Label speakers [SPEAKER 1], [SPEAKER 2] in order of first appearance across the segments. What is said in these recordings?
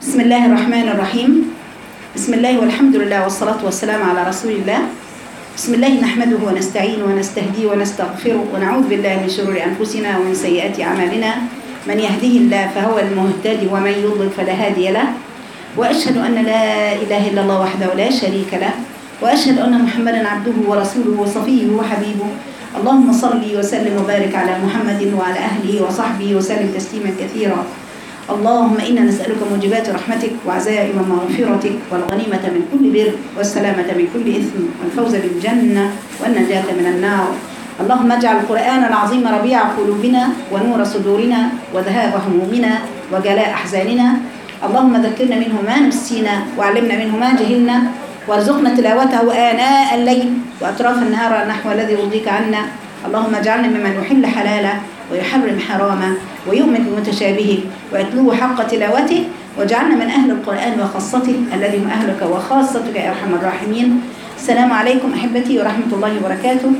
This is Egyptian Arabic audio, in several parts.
[SPEAKER 1] بسم الله الرحمن الرحيم بسم الله والحمد لله والصلاة والسلام على رسول الله بسم الله نحمده ونستعين ونستهديه ونستغفره ونعوذ بالله من شرور أنفسنا ومن سيئات أعمالنا من يهده الله فهو المهتدي ومن يضلل فلا هادي له وأشهد أن لا إله إلا الله وحده لا شريك له وأشهد أن محمدا عبده ورسوله وصفيه وحبيبه اللهم صل وسلم وبارك على محمد وعلى أهله وصحبه وسلم تسليما كثيرا اللهم إنا نسألك موجبات رحمتك وعزائم مغفرتك والغنيمة من كل بر والسلامة من كل إثم والفوز بالجنة والنجاة من النار اللهم اجعل القرآن العظيم ربيع قلوبنا ونور صدورنا وذهاب همومنا وجلاء أحزاننا اللهم ذكرنا منه ما نسينا وعلمنا منه ما جهلنا وارزقنا تلاوته آناء الليل وأطراف النهار نحو الذي يرضيك عنا اللهم اجعلنا ممن يحل حلاله ويحرم حرامه ويؤمن بمتشابهه ويتلوه حق تلاوته واجعلنا من أهل القرآن وخاصته الذي هم أهلك وخاصتك يا أرحم الراحمين السلام عليكم أحبتي ورحمة الله وبركاته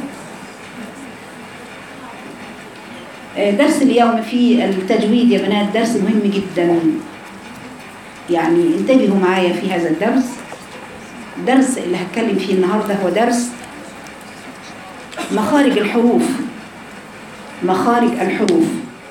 [SPEAKER 1] درس اليوم في التجويد يا بنات درس مهم جدا يعني انتبهوا معايا في هذا الدرس الدرس اللي هتكلم فيه النهارده هو درس مخارج الحروف مخارج الحروف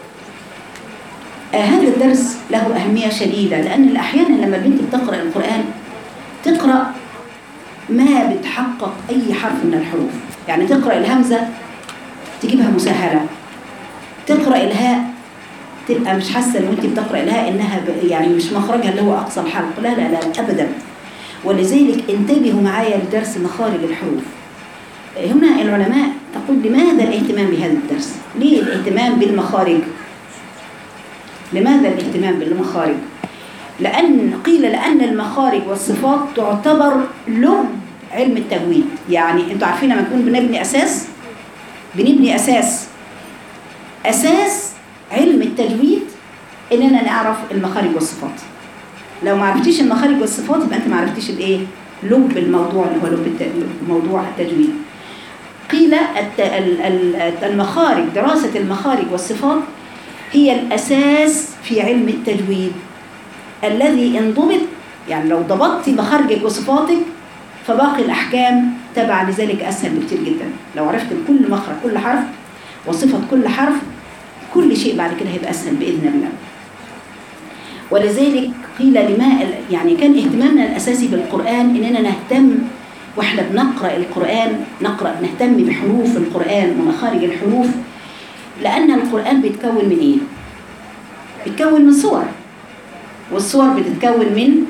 [SPEAKER 1] آه هذا الدرس له أهمية شديدة لأن أحيانا لما البنت بتقرأ القرآن تقرأ ما بتحقق أي حرف من الحروف يعني تقرأ الهمزة تجيبها مسهلة تقرأ الهاء تبقى مش حاسة ان انت بتقرأ الهاء انها يعني مش مخرجها اللي هو اقصى الحلق لا لا لا ابدا ولذلك انتبهوا معايا لدرس مخارج الحروف هنا العلماء تقول لماذا الاهتمام بهذا الدرس ليه الاهتمام بالمخارج لماذا الاهتمام بالمخارج لأن قيل لأن المخارج والصفات تعتبر لب علم التجويد يعني انتوا عارفين لما نكون بنبني أساس بنبني أساس أساس علم التجويد إننا نعرف المخارج والصفات لو ما عرفتيش المخارج والصفات يبقى انت ما عرفتيش الايه لب الموضوع اللي هو لب موضوع التجويد قيل المخارج دراسة المخارج والصفات هي الأساس في علم التجويد الذي انضبط يعني لو ضبطت مخارجك وصفاتك فباقي الأحكام تبع لذلك أسهل بكتير جدا لو عرفت كل مخرج كل حرف وصفة كل حرف كل شيء بعد كده هيبقى أسهل بإذن الله ولذلك قيل لما يعني كان اهتمامنا الأساسي بالقرآن إننا نهتم واحنا بنقرأ القرآن نقرأ نهتم بحروف القرآن ومخارج الحروف لأن القرآن بيتكون من إيه؟ بيتكون من صور والصور بتتكون من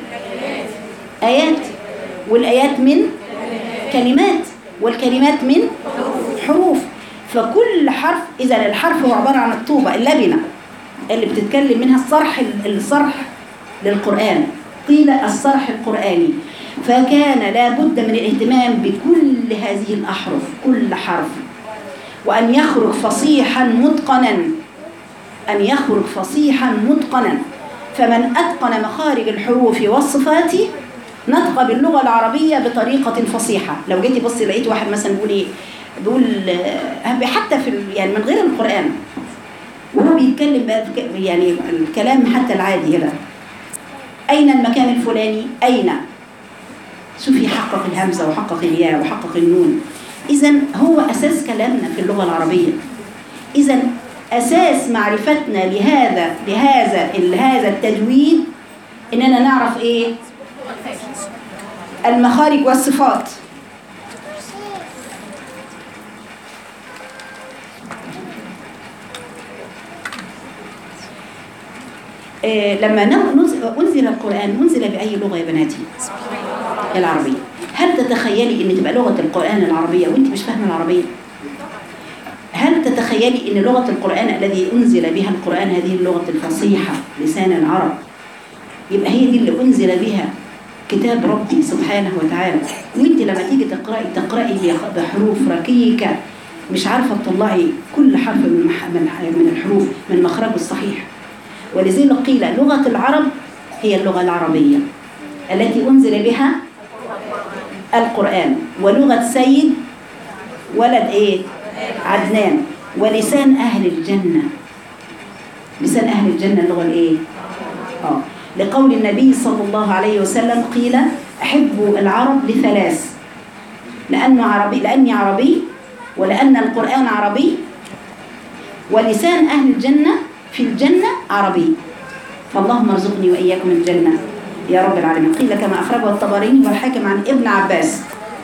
[SPEAKER 1] آيات والآيات من كلمات والكلمات من حروف فكل حرف إذا الحرف هو عبارة عن الطوبة اللبنة اللي بتتكلم منها الصرح الصرح للقرآن قيل الصرح القرآني فكان لابد من الاهتمام بكل هذه الأحرف كل حرف وأن يخرج فصيحا متقنا أن يخرج فصيحا متقنا فمن أتقن مخارج الحروف والصفات نطق باللغة العربية بطريقة فصيحة لو جيتي بصي لقيت واحد مثلا بيقول إيه بيقول حتى في يعني من غير القرآن وهو بيتكلم يعني الكلام حتى العادي هنا أين المكان الفلاني أين شوفي حقق الهمزة وحقق الياء وحقق النون إذا هو أساس كلامنا في اللغة العربية إذا أساس معرفتنا لهذا لهذا هذا التجويد إننا نعرف إيه المخارج والصفات إيه لما أنزل القرآن أنزل بأي لغة يا بناتي العربية هل تتخيلي ان تبقى لغة القرآن العربية وانت مش فاهمة العربية هل تتخيلي ان لغة القرآن الذي انزل بها القرآن هذه اللغة الفصيحة لسان العرب يبقى هي دي اللي انزل بها كتاب ربي سبحانه وتعالى وانت لما تيجي تقرأي تقرأي بحروف ركيكة مش عارفة تطلعي كل حرف من من الحروف من مخرجه الصحيح ولذلك قيل لغة العرب هي اللغة العربية التي أنزل بها القرآن ولغة سيد ولد إيه عدنان ولسان أهل الجنة لسان أهل الجنة اللغة الإيه آه لقول النبي صلى الله عليه وسلم قيل أحب العرب لثلاث لأنه عربي لأني عربي ولأن القرآن عربي ولسان أهل الجنة في الجنة عربي فاللهم ارزقني وإياكم الجنة يا رب العالمين قيل كما أخرجه الطبراني والحاكم عن ابن عباس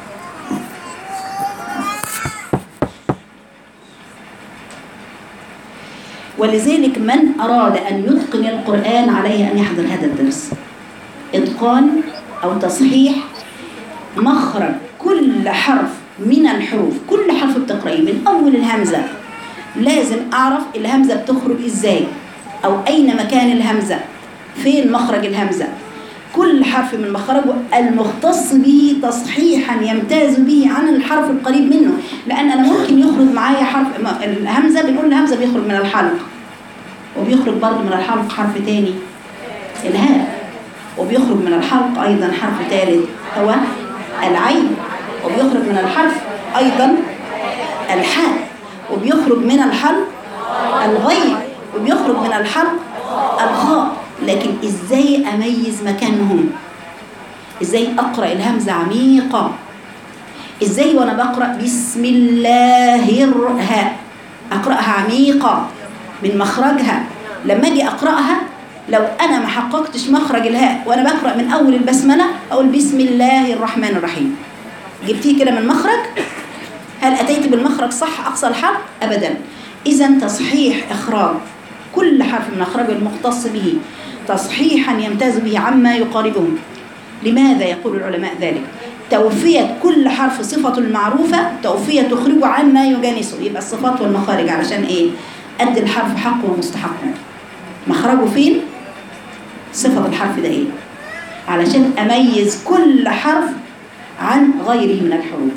[SPEAKER 1] ولذلك من أراد أن يتقن القرآن عليه أن يحضر هذا الدرس إتقان أو تصحيح مخرج كل حرف من الحروف كل حرف بتقرأيه من أول الهمزة لازم أعرف الهمزة بتخرج إزاي أو أين مكان الهمزة فين مخرج الهمزة كل حرف من مخرجه المختص به تصحيحا يمتاز به عن الحرف القريب منه لأن أنا ممكن يخرج معايا حرف الهمزة بنقول الهمزة بيخرج من الحلق وبيخرج برضه من الحلق حرف تاني الهاء وبيخرج من الحلق أيضا حرف ثالث هو العين وبيخرج من الحرف أيضا الحاء وبيخرج من الحلق الغين وبيخرج من الحلق الخاء لكن ازاي اميز مكانهم ازاي اقرا الهمزه عميقه ازاي وانا بقرا بسم الله الرهاء اقراها عميقه من مخرجها لما اجي اقراها لو انا ما حققتش مخرج الهاء وانا بقرا من اول البسمله اقول بسم الله الرحمن الرحيم جبتيه كده من مخرج هل اتيت بالمخرج صح اقصى الحرف ابدا اذا تصحيح اخراج كل حرف من مخرجه المختص به تصحيحا يمتاز به عما يقاربه لماذا يقول العلماء ذلك توفية كل حرف صفة المعروفة توفية تخرجه عما يجانسه يبقى الصفات والمخارج علشان ايه أدي الحرف حقه ومستحقه مخرجه فين صفة الحرف ده ايه علشان أميز كل حرف عن غيره من الحروف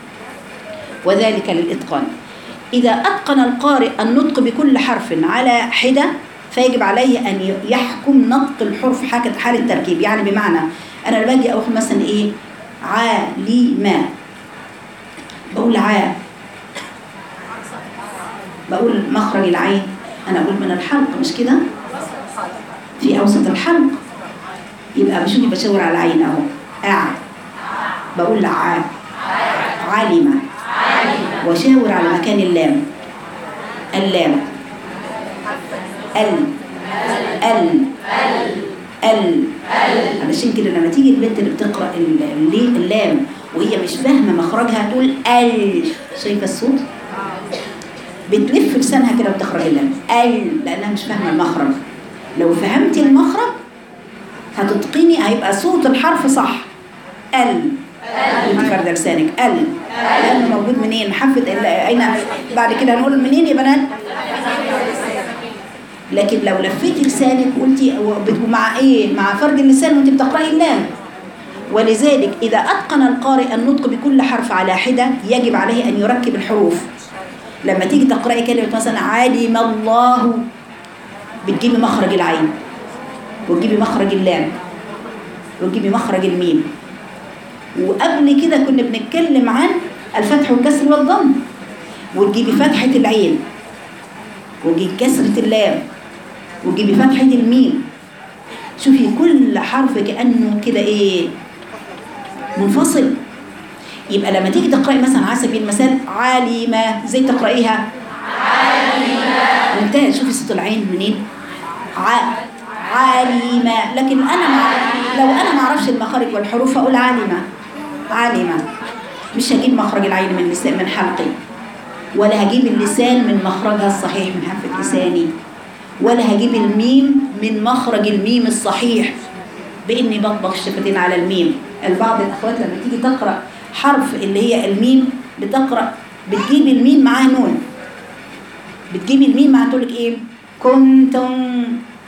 [SPEAKER 1] وذلك للإتقان إذا أتقن القارئ النطق بكل حرف على حدة فيجب عليه أن يحكم نطق الحرف حاجة حال التركيب يعني بمعنى أنا لما باجي أقول مثلا إيه عالمة بقول عا بقول مخرج العين أنا أقول من الحلق مش كده في أوسط الحلق يبقى بشوفي بشاور على العين أهو أع بقول ع عالمة وشاور على مكان اللام اللام ال ال ال علشان كده لما تيجي البنت اللي بتقرا اللام وهي مش فاهمه مخرجها تقول ال شايفه الصوت بتلف لسانها كده وتخرج اللام ال لانها مش فاهمه المخرج لو فهمتي المخرج هتتقني هيبقى صوت الحرف صح ال انت فارده لسانك ال لانه موجود منين حفظ اين بعد كده هنقول منين يا بنات لكن لو لفيتي لسانك قلتي مع ايه مع فرد اللسان وانت بتقراي اللام ولذلك اذا اتقن القارئ النطق بكل حرف على حده يجب عليه ان يركب الحروف لما تيجي تقراي كلمه مثلا علم الله بتجيبي مخرج العين وتجيبي مخرج اللام وتجيبي مخرج الميم وقبل كده كنا بنتكلم عن الفتح والكسر والضم وتجيبي فتحه العين وتجيبي كسره اللام وتجيبي فتحة الميم شوفي كل حرف كأنه كده ايه منفصل يبقى لما تيجي تقرأي مثلا على سبيل المثال عالمة ازاي تقرأيها عالمة ممتاز شوفي صوت العين منين ع... عالمة لكن أنا مع... لو أنا ما أعرفش المخارج والحروف أقول عالمة عالمة مش هجيب مخرج العين من لسان من حلقي ولا هجيب اللسان من مخرجها الصحيح من حافة لساني ولا هجيب الميم من مخرج الميم الصحيح بإني بطبخ الشفتين على الميم البعض الأخوات لما تيجي تقرأ حرف اللي هي الميم بتقرأ بتجيب الميم معاه نون بتجيبي الميم معاه تقول لك إيه كنتم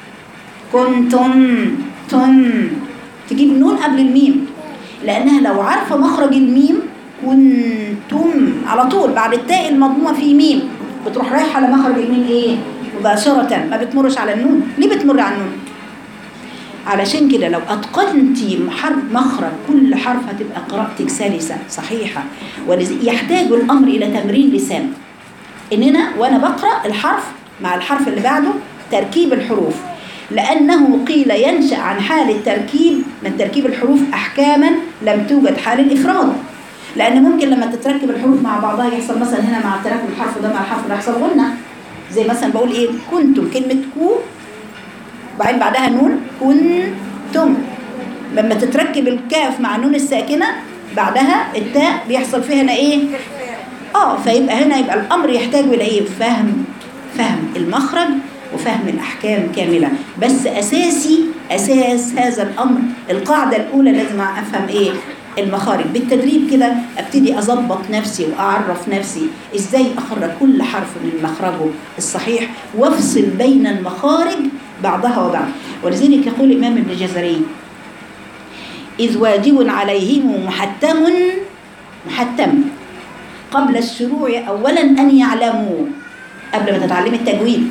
[SPEAKER 1] كنتم تن تجيب نون قبل الميم لأنها لو عارفة مخرج الميم كنتم على طول بعد التاء المضمومة في ميم بتروح رايحة على مخرج الميم إيه مباشرة ما بتمرش على النون ليه بتمر على النون علشان كده لو أتقنتي مخرج كل حرف هتبقى قراءتك سلسة صحيحة يحتاج الأمر إلى تمرين لسان إننا وأنا بقرأ الحرف مع الحرف اللي بعده تركيب الحروف لأنه قيل ينشأ عن حال التركيب من تركيب الحروف أحكاما لم توجد حال الإفراد لأن ممكن لما تتركب الحروف مع بعضها يحصل مثلا هنا مع تركب الحرف ده مع الحرف ده يحصل غنة زي مثلا بقول إيه كنتم كلمة كو وبعدين بعدها نون كنتم لما تتركب الكاف مع النون الساكنة بعدها التاء بيحصل فيها هنا إيه اه فيبقى هنا يبقى الامر يحتاج الى ايه فهم فهم المخرج وفهم الاحكام كامله بس اساسي اساس هذا الامر القاعده الاولى لازم افهم ايه المخارج بالتدريب كده ابتدي اظبط نفسي واعرف نفسي ازاي اخرج كل حرف من مخرجه الصحيح وافصل بين المخارج بعضها وبعض ولذلك يقول الامام ابن جزري اذ واجب عليهم محتم محتم قبل الشروع أولا أن يعلموا قبل ما تتعلم التجويد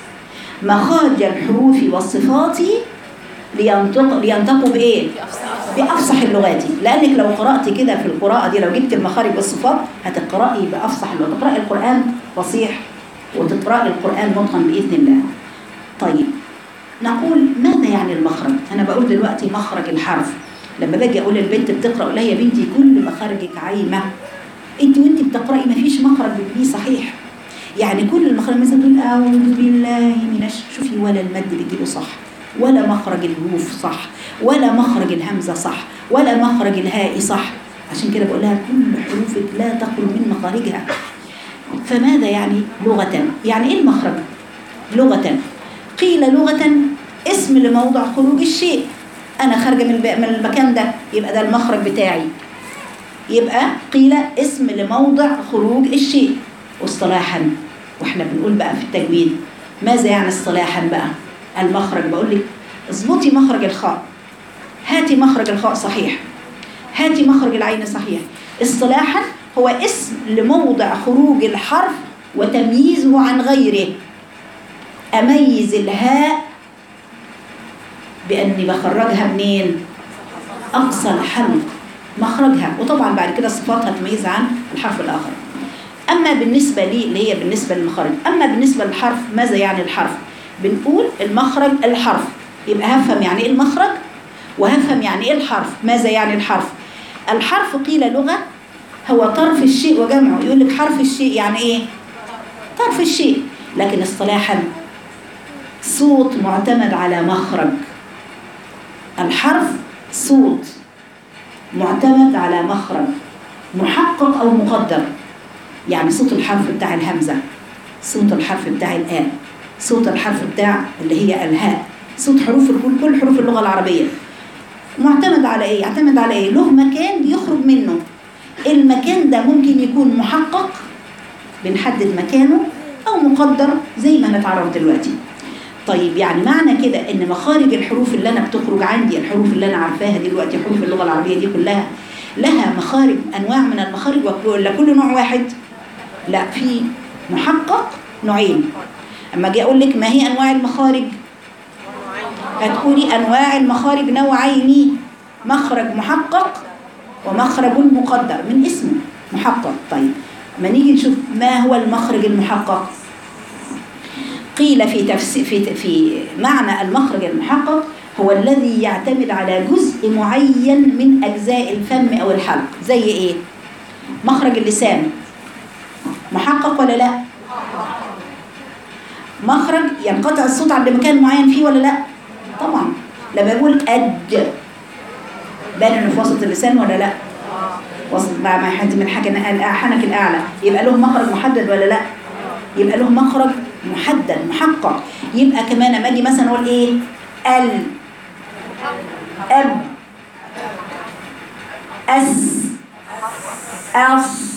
[SPEAKER 1] مخارج الحروف والصفات لينطق لينطقوا بإيه؟ بأفصح اللغات لأنك لو قرأت كده في القراءة دي لو جبت المخارج والصفات هتقرأي بأفصح اللغات تقرأي القرآن فصيح وتقرأي القرآن متقن بإذن الله طيب نقول ماذا يعني المخرج؟ أنا بقول دلوقتي مخرج الحرف لما باجي أقول البنت بتقرأ أقول لها يا بنتي كل مخارجك عايمة انت وانت بتقراي مفيش مخرج بتجيبيه صحيح يعني كل المخرج مثلا تقول اعوذ بالله من الش- شوفي ولا المد بتجيبه صح ولا مخرج الجوف صح ولا مخرج الهمزه صح ولا مخرج الهاء صح عشان كده بقول لها كل حروفك لا تخرج من مخارجها فماذا يعني لغة يعني ايه المخرج لغة قيل لغة اسم لموضع خروج الشيء انا خارجه من الب- من المكان ده يبقى ده المخرج بتاعي يبقى قيل اسم لموضع خروج الشيء واصطلاحا واحنا بنقول بقى في التجويد ماذا يعني اصطلاحا بقى المخرج بقول لك اظبطي مخرج الخاء هاتي مخرج الخاء صحيح هاتي مخرج العين صحيح اصطلاحا هو اسم لموضع خروج الحرف وتمييزه عن غيره اميز الهاء باني بخرجها منين اقصى الحلق مخرجها وطبعا بعد كده صفاتها تميزها عن الحرف الآخر أما بالنسبة لي اللي هي بالنسبة للمخارج أما بالنسبة للحرف ماذا يعني الحرف بنقول المخرج الحرف يبقى هفهم يعني إيه المخرج وهفهم يعني إيه الحرف ماذا يعني الحرف الحرف قيل لغة هو طرف الشيء وجمعه يقول لك حرف الشيء يعني إيه طرف الشيء لكن اصطلاحا صوت معتمد على مخرج الحرف صوت معتمد على مخرج محقق أو مقدر يعني صوت الحرف بتاع الهمزة صوت الحرف بتاع الآن صوت الحرف بتاع اللي هي الهاء صوت حروف كل كل حروف اللغة العربية معتمد على ايه؟ يعتمد على ايه؟ له مكان يخرج منه المكان ده ممكن يكون محقق بنحدد مكانه أو مقدر زي ما نتعرف دلوقتي طيب يعني معنى كده ان مخارج الحروف اللي انا بتخرج عندي الحروف اللي انا عارفاها دلوقتي حروف اللغه العربيه دي كلها لها مخارج انواع من المخارج ولا كل نوع واحد لا في محقق نوعين اما اجي اقول لك ما هي انواع المخارج هتقولي انواع المخارج نوعين مخرج محقق ومخرج مقدر من اسمه محقق طيب ما نيجي نشوف ما هو المخرج المحقق قيل في تفسير في في معنى المخرج المحقق هو الذي يعتمد على جزء معين من اجزاء الفم او الحلق زي ايه مخرج اللسان محقق ولا لا مخرج ينقطع الصوت عند مكان معين فيه ولا لا طبعا لما يقول اد بان انه في وسط اللسان ولا لا وسط مع ما حد من حاجه حنك الاعلى يبقى له مخرج محدد ولا لا يبقى له مخرج محدد محقق يبقى كمان اما اجي مثلا اقول ايه ال اب اس اس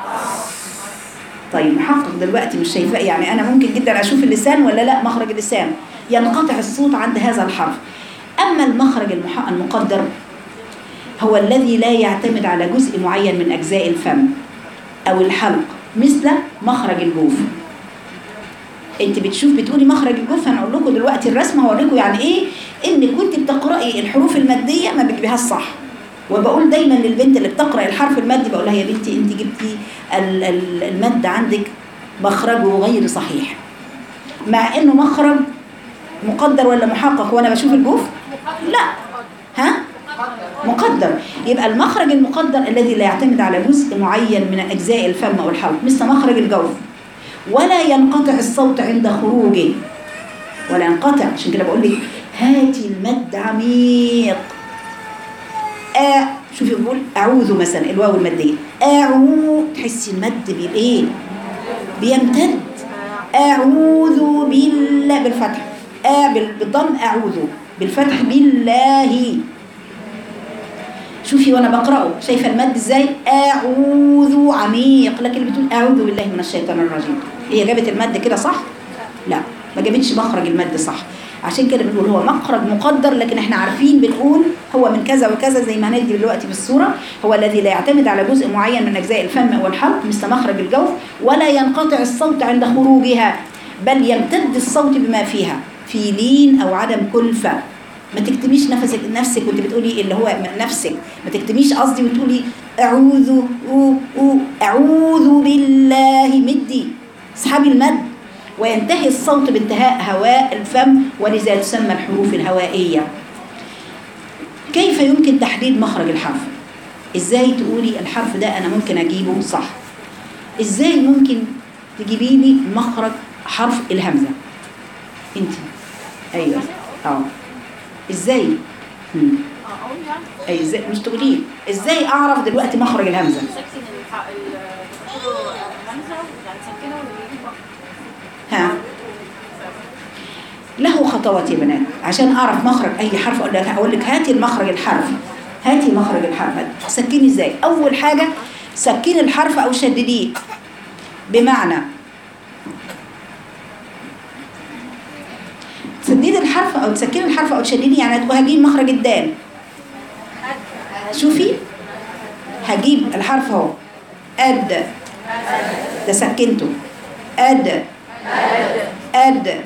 [SPEAKER 1] طيب محقق دلوقتي مش شايفاه يعني انا ممكن جدا اشوف اللسان ولا لا مخرج اللسان ينقطع الصوت عند هذا الحرف اما المخرج المح- المقدر هو الذي لا يعتمد على جزء معين من اجزاء الفم او الحلق مثل مخرج الجوف انت بتشوف بتقولي مخرج الجوف هنقول لكم دلوقتي الرسمه هوريكم يعني ايه ان كنت بتقراي الحروف الماديه ما بتجيبيهاش صح وبقول دايما للبنت اللي بتقرا الحرف المادي بقول لها يا بنتي انت جبتي ال- ال- المد عندك مخرجه غير صحيح مع انه مخرج مقدر ولا محقق وانا بشوف الجوف لا ها مقدر يبقى المخرج المقدر الذي لا يعتمد على جزء معين من اجزاء الفم او الحلق مثل مخرج الجوف ولا ينقطع الصوت عند خروجه ولا ينقطع عشان كده بقول لك هاتي المد عميق آ شوفي بقول اعوذ مثلا الواو الماديه اعوذ تحسي المد بيبقى ايه بيمتد اعوذ بالله بالفتح آ بال- بالضم اعوذ بالفتح بالله شوفي وانا بقراه شايفه المد ازاي اعوذ عميق لكن اللي بتقول اعوذ بالله من الشيطان الرجيم هي جابت المد كده صح لا ما جابتش مخرج المد صح عشان كده بنقول هو مخرج مقدر لكن احنا عارفين بنقول هو من كذا وكذا زي ما هندي دلوقتي في الصوره هو الذي لا يعتمد على جزء معين من اجزاء الفم والحلق مثل مخرج الجوف ولا ينقطع الصوت عند خروجها بل يمتد الصوت بما فيها في لين او عدم كلفه ما تكتميش نفسك نفسك وانت بتقولي اللي هو نفسك ما تكتميش قصدي وتقولي اعوذ أو أو اعوذ بالله مدي اسحبي المد وينتهي الصوت بانتهاء هواء الفم ولذا تسمى الحروف الهوائيه كيف يمكن تحديد مخرج الحرف ازاي تقولي الحرف ده انا ممكن اجيبه صح ازاي ممكن تجيبي لي مخرج حرف الهمزه انت ايوه اه ازاي مم.
[SPEAKER 2] اقول يعني
[SPEAKER 1] اي ازاي مش تقولي ازاي اعرف دلوقتي مخرج الهمزه
[SPEAKER 2] سكن الح- ال- تقولوا همزه يعني سكنه ويجيب
[SPEAKER 1] ها له خطوات يا بنات عشان اعرف مخرج اي حرف اقول لك اقول لك هاتي المخرج الحرف هاتي مخرج الحرف سكني ازاي اول حاجه سكني الحرف او شدديه بمعنى تسديد الحرف او تسكني الحرف او تشدديه يعني هجيب مخرج الدال شوفي هجيب الحرف اهو اد ده سكنته اد أد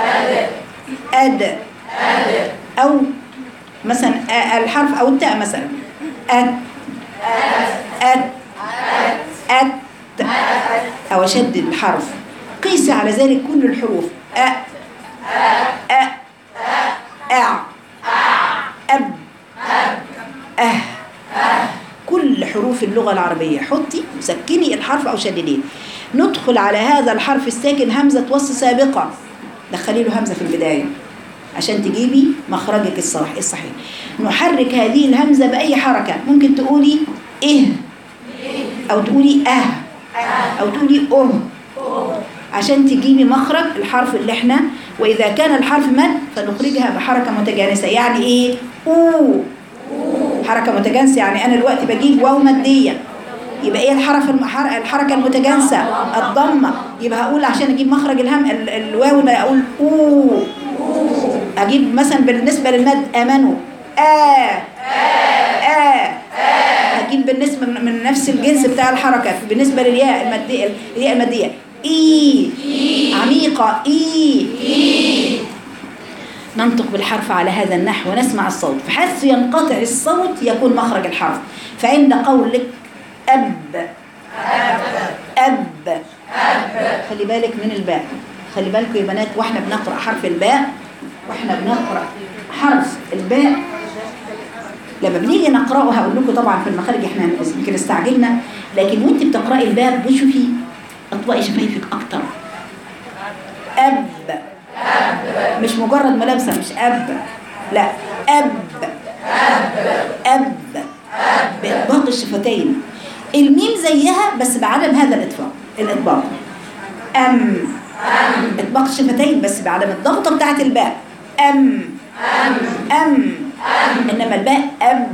[SPEAKER 1] أد أو مثلا أ- الحرف أو التاء مثلا أد أد أد أو أشدد الحرف قيس على ذلك كل الحروف أ أ أع أب أه كل حروف اللغة العربية حطي وسكني الحرف أو شدديه ندخل على هذا الحرف الساكن همزة وصل سابقة دخلي له همزة في البداية عشان تجيبي مخرجك الصح الصحيح نحرك هذه الهمزة بأي حركة ممكن تقولي إيه أو تقولي أه أو تقولي أه عشان تجيبي مخرج الحرف اللي احنا وإذا كان الحرف مد فنخرجها بحركة متجانسة يعني إيه أو حركة متجانسة يعني أنا دلوقتي بجيب واو مادية يبقى ايه الحرف المحر... الحركة المتجانسة الضمة يبقى هقول عشان اجيب مخرج الهم ال... الواو ما اقول او اجيب مثلا بالنسبة للمد امنوا آ آ هجيب بالنسبة من, من نفس الجنس بتاع الحركة بالنسبة للياء المادية الياء المادية اي عميقة اي ننطق بالحرف على هذا النحو ونسمع الصوت فحيث ينقطع الصوت يكون مخرج الحرف فعند قولك أب أب خلي بالك من الباء خلي بالكم يا بنات واحنا بنقرأ حرف الباء واحنا بنقرأ حرف الباء لما بنيجي نقرأه هقول لكم طبعا في المخارج احنا يمكن استعجلنا لكن وانت بتقرأي الباء بشوفي اطبقي شفايفك اكتر أب مش مجرد ملابسة مش أب لا أب أب بإطباق الشفتين الميم زيها بس بعدم هذا الإطباق الإطباق أم إطباق الشفتين بس بعدم الضغطة بتاعت الباء أم أم إنما الباء أب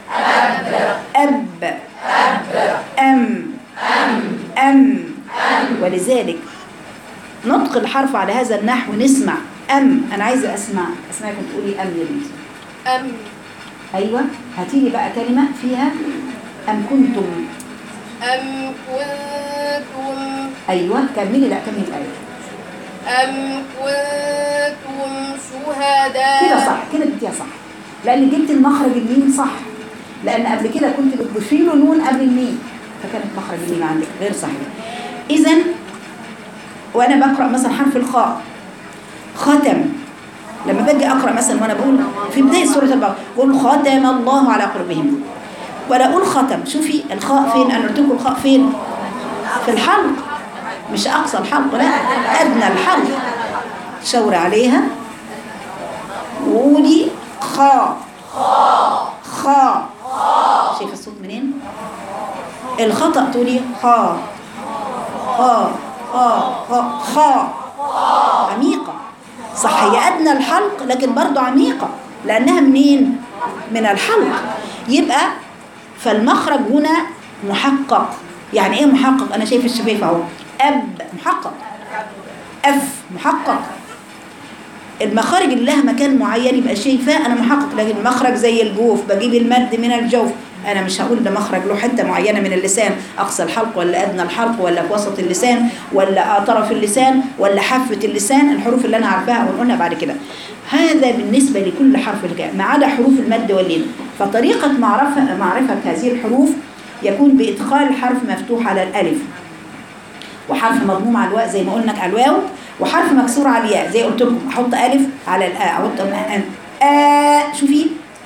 [SPEAKER 1] أب أم أم ولذلك نطق الحرف على هذا النحو نسمع أم أنا عايزة أسمع أسمعكم تقولي أم يا بنتي
[SPEAKER 2] أم
[SPEAKER 1] أيوة هاتي لي بقى كلمة فيها أم كنتم
[SPEAKER 2] أم كنتم
[SPEAKER 1] أيوة كملي لا كملي الآية
[SPEAKER 2] أم كنتم شهداء
[SPEAKER 1] كده صح كده جبتيها صح لأن جبت المخرج الميم صح لأن قبل كده كنت بتضيفي له نون قبل الميم فكانت مخرج الميم عندك غير صحيح إذا وأنا بقرأ مثلا حرف الخاء ختم لما باجي اقرا مثلا وانا بقول في بدايه سوره البقره بقول ختم الله على قلوبهم ولا اقول ختم شوفي الخاء فين انا قلت لكم الخاء فين في الحلق مش اقصى الحلق لا ادنى الحلق شاور عليها وقولي خاء خاء شايفه الصوت منين الخطا تقولي خاء خاء خاء خاء خاء عميقه صح هي ادنى الحلق لكن برضو عميقه لانها منين من الحلق يبقى فالمخرج هنا محقق يعني ايه محقق انا شايف الشفايف اهو اب محقق اف محقق المخارج اللي لها مكان معين يبقى شايفاه انا محقق لكن مخرج زي الجوف بجيب المد من الجوف انا مش هقول ده مخرج له حته معينه من اللسان اقصى الحلق ولا ادنى الحلق ولا في وسط اللسان ولا طرف اللسان ولا حافه اللسان الحروف اللي انا عارفاها ونقولها بعد كده هذا بالنسبه لكل حرف الجاء ما عدا حروف المد واللين فطريقه معرفه معرفه هذه الحروف يكون بادخال حرف مفتوح على الالف وحرف مضموم على الواء زي ما قلنا على الواو وحرف مكسور على الياء زي قلت لكم احط الف على الاء احط آ آ شوفي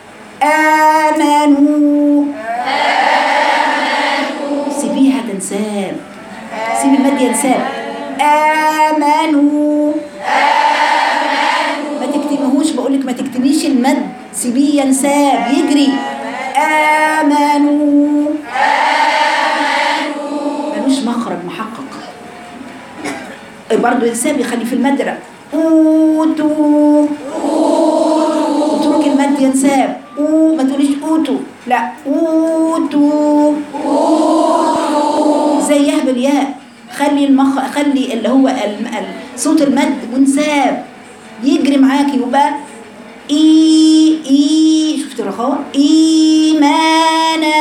[SPEAKER 1] امنوا سيبيها تنساب سيبي المد ينساب امنوا ما تكتمهوش بقول لك ما تكتميش المد سيبيه ينساب يجري امنوا ملوش مخرج محقق برضه ينساب يخلي في المد اوتوا اترك المد ينساب او ما تقوليش اوتوا لا اوتوا زيها بالياء خلي المخ خلي اللي هو الم... ال- صوت المد منساب يجري معاكي يبقى اي اي شفت الرخاوه ايمانا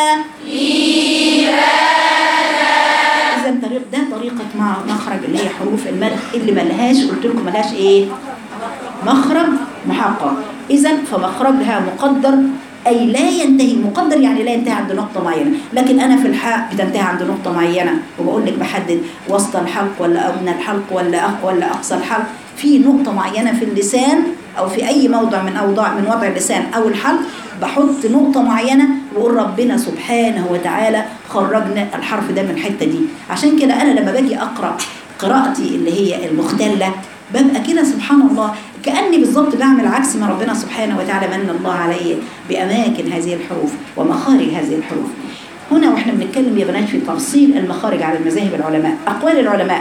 [SPEAKER 1] اذا طريق ده طريقه مع مخرج اللي هي حروف المد اللي ملهاش قلت لكم ملهاش ايه مخرج محقق اذا فمخرجها مقدر اي لا ينتهي مقدر يعني لا ينتهي عند نقطه معينه لكن انا في الحاء بتنتهي عند نقطه معينه وبقول لك بحدد وسط الحلق ولا ادنى الحلق ولا أق ولا اقصى الحلق في نقطه معينه في اللسان او في اي موضع من اوضاع من وضع اللسان او الحلق بحط نقطه معينه واقول ربنا سبحانه وتعالى خرجنا الحرف ده من الحته دي عشان كده انا لما باجي اقرا قراءتي اللي هي المختله ببقى كده سبحان الله كأني بالظبط بعمل عكس ما ربنا سبحانه وتعالى من الله علي بأماكن هذه الحروف ومخارج هذه الحروف هنا واحنا بنتكلم يا بنات في تفصيل المخارج على المذاهب العلماء أقوال العلماء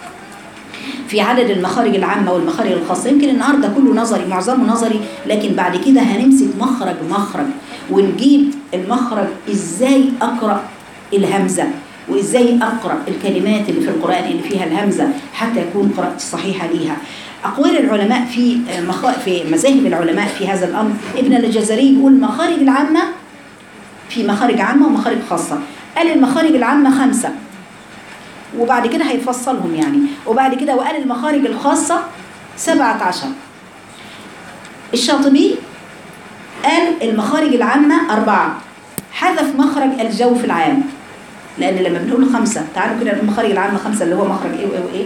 [SPEAKER 1] في عدد المخارج العامة والمخارج الخاصة يمكن النهاردة كله نظري معظمه نظري لكن بعد كده هنمسك مخرج مخرج ونجيب المخرج ازاي أقرأ الهمزة وازاي أقرأ الكلمات اللي في القرآن اللي فيها الهمزة حتى يكون قراءتي صحيحة ليها أقوال العلماء في مخ... في مذاهب العلماء في هذا الأمر ابن الجزري بيقول مخارج العامة في مخارج عامة ومخارج خاصة قال المخارج العامة خمسة وبعد كده هيفصلهم يعني وبعد كده وقال المخارج الخاصة سبعة عشر الشاطبي قال المخارج العامة أربعة حذف مخرج الجوف العام لأن لما بنقول خمسة تعالوا كده المخارج العامة خمسة اللي هو مخرج إيه وإيه وإيه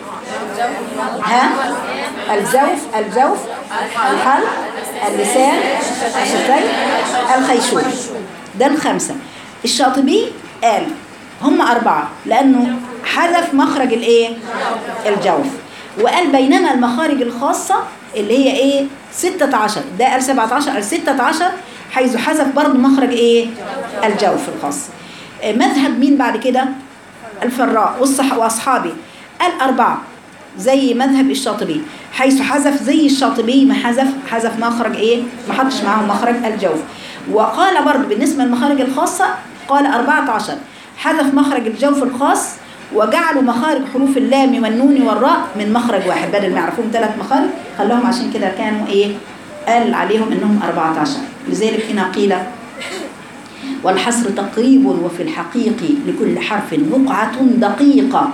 [SPEAKER 1] ها الجوف الجوف الحلق اللسان الشفتين الخيشوم ده الخمسة الشاطبي قال هم أربعة لأنه حذف مخرج الإيه الجوف وقال بينما المخارج الخاصة اللي هي إيه ستة عشر ده قال سبعة عشر قال ستة عشر حيث حذف برضه مخرج إيه الجوف الخاص مذهب مين بعد كده الفراء والصح وأصحابي قال أربعة زي مذهب الشاطبي حيث حذف زي الشاطبي ما حذف حذف مخرج ايه ما حطش معاهم مخرج الجوف وقال برضه بالنسبه للمخارج الخاصه قال 14 حذف مخرج الجوف الخاص وجعلوا مخارج حروف اللام والنون والراء من مخرج واحد بدل ما يعرفوهم ثلاث مخارج خلاهم عشان كده كانوا ايه قال عليهم انهم 14 لذلك هنا قيل والحصر تقريب وفي الحقيق لكل حرف بقعة دقيقة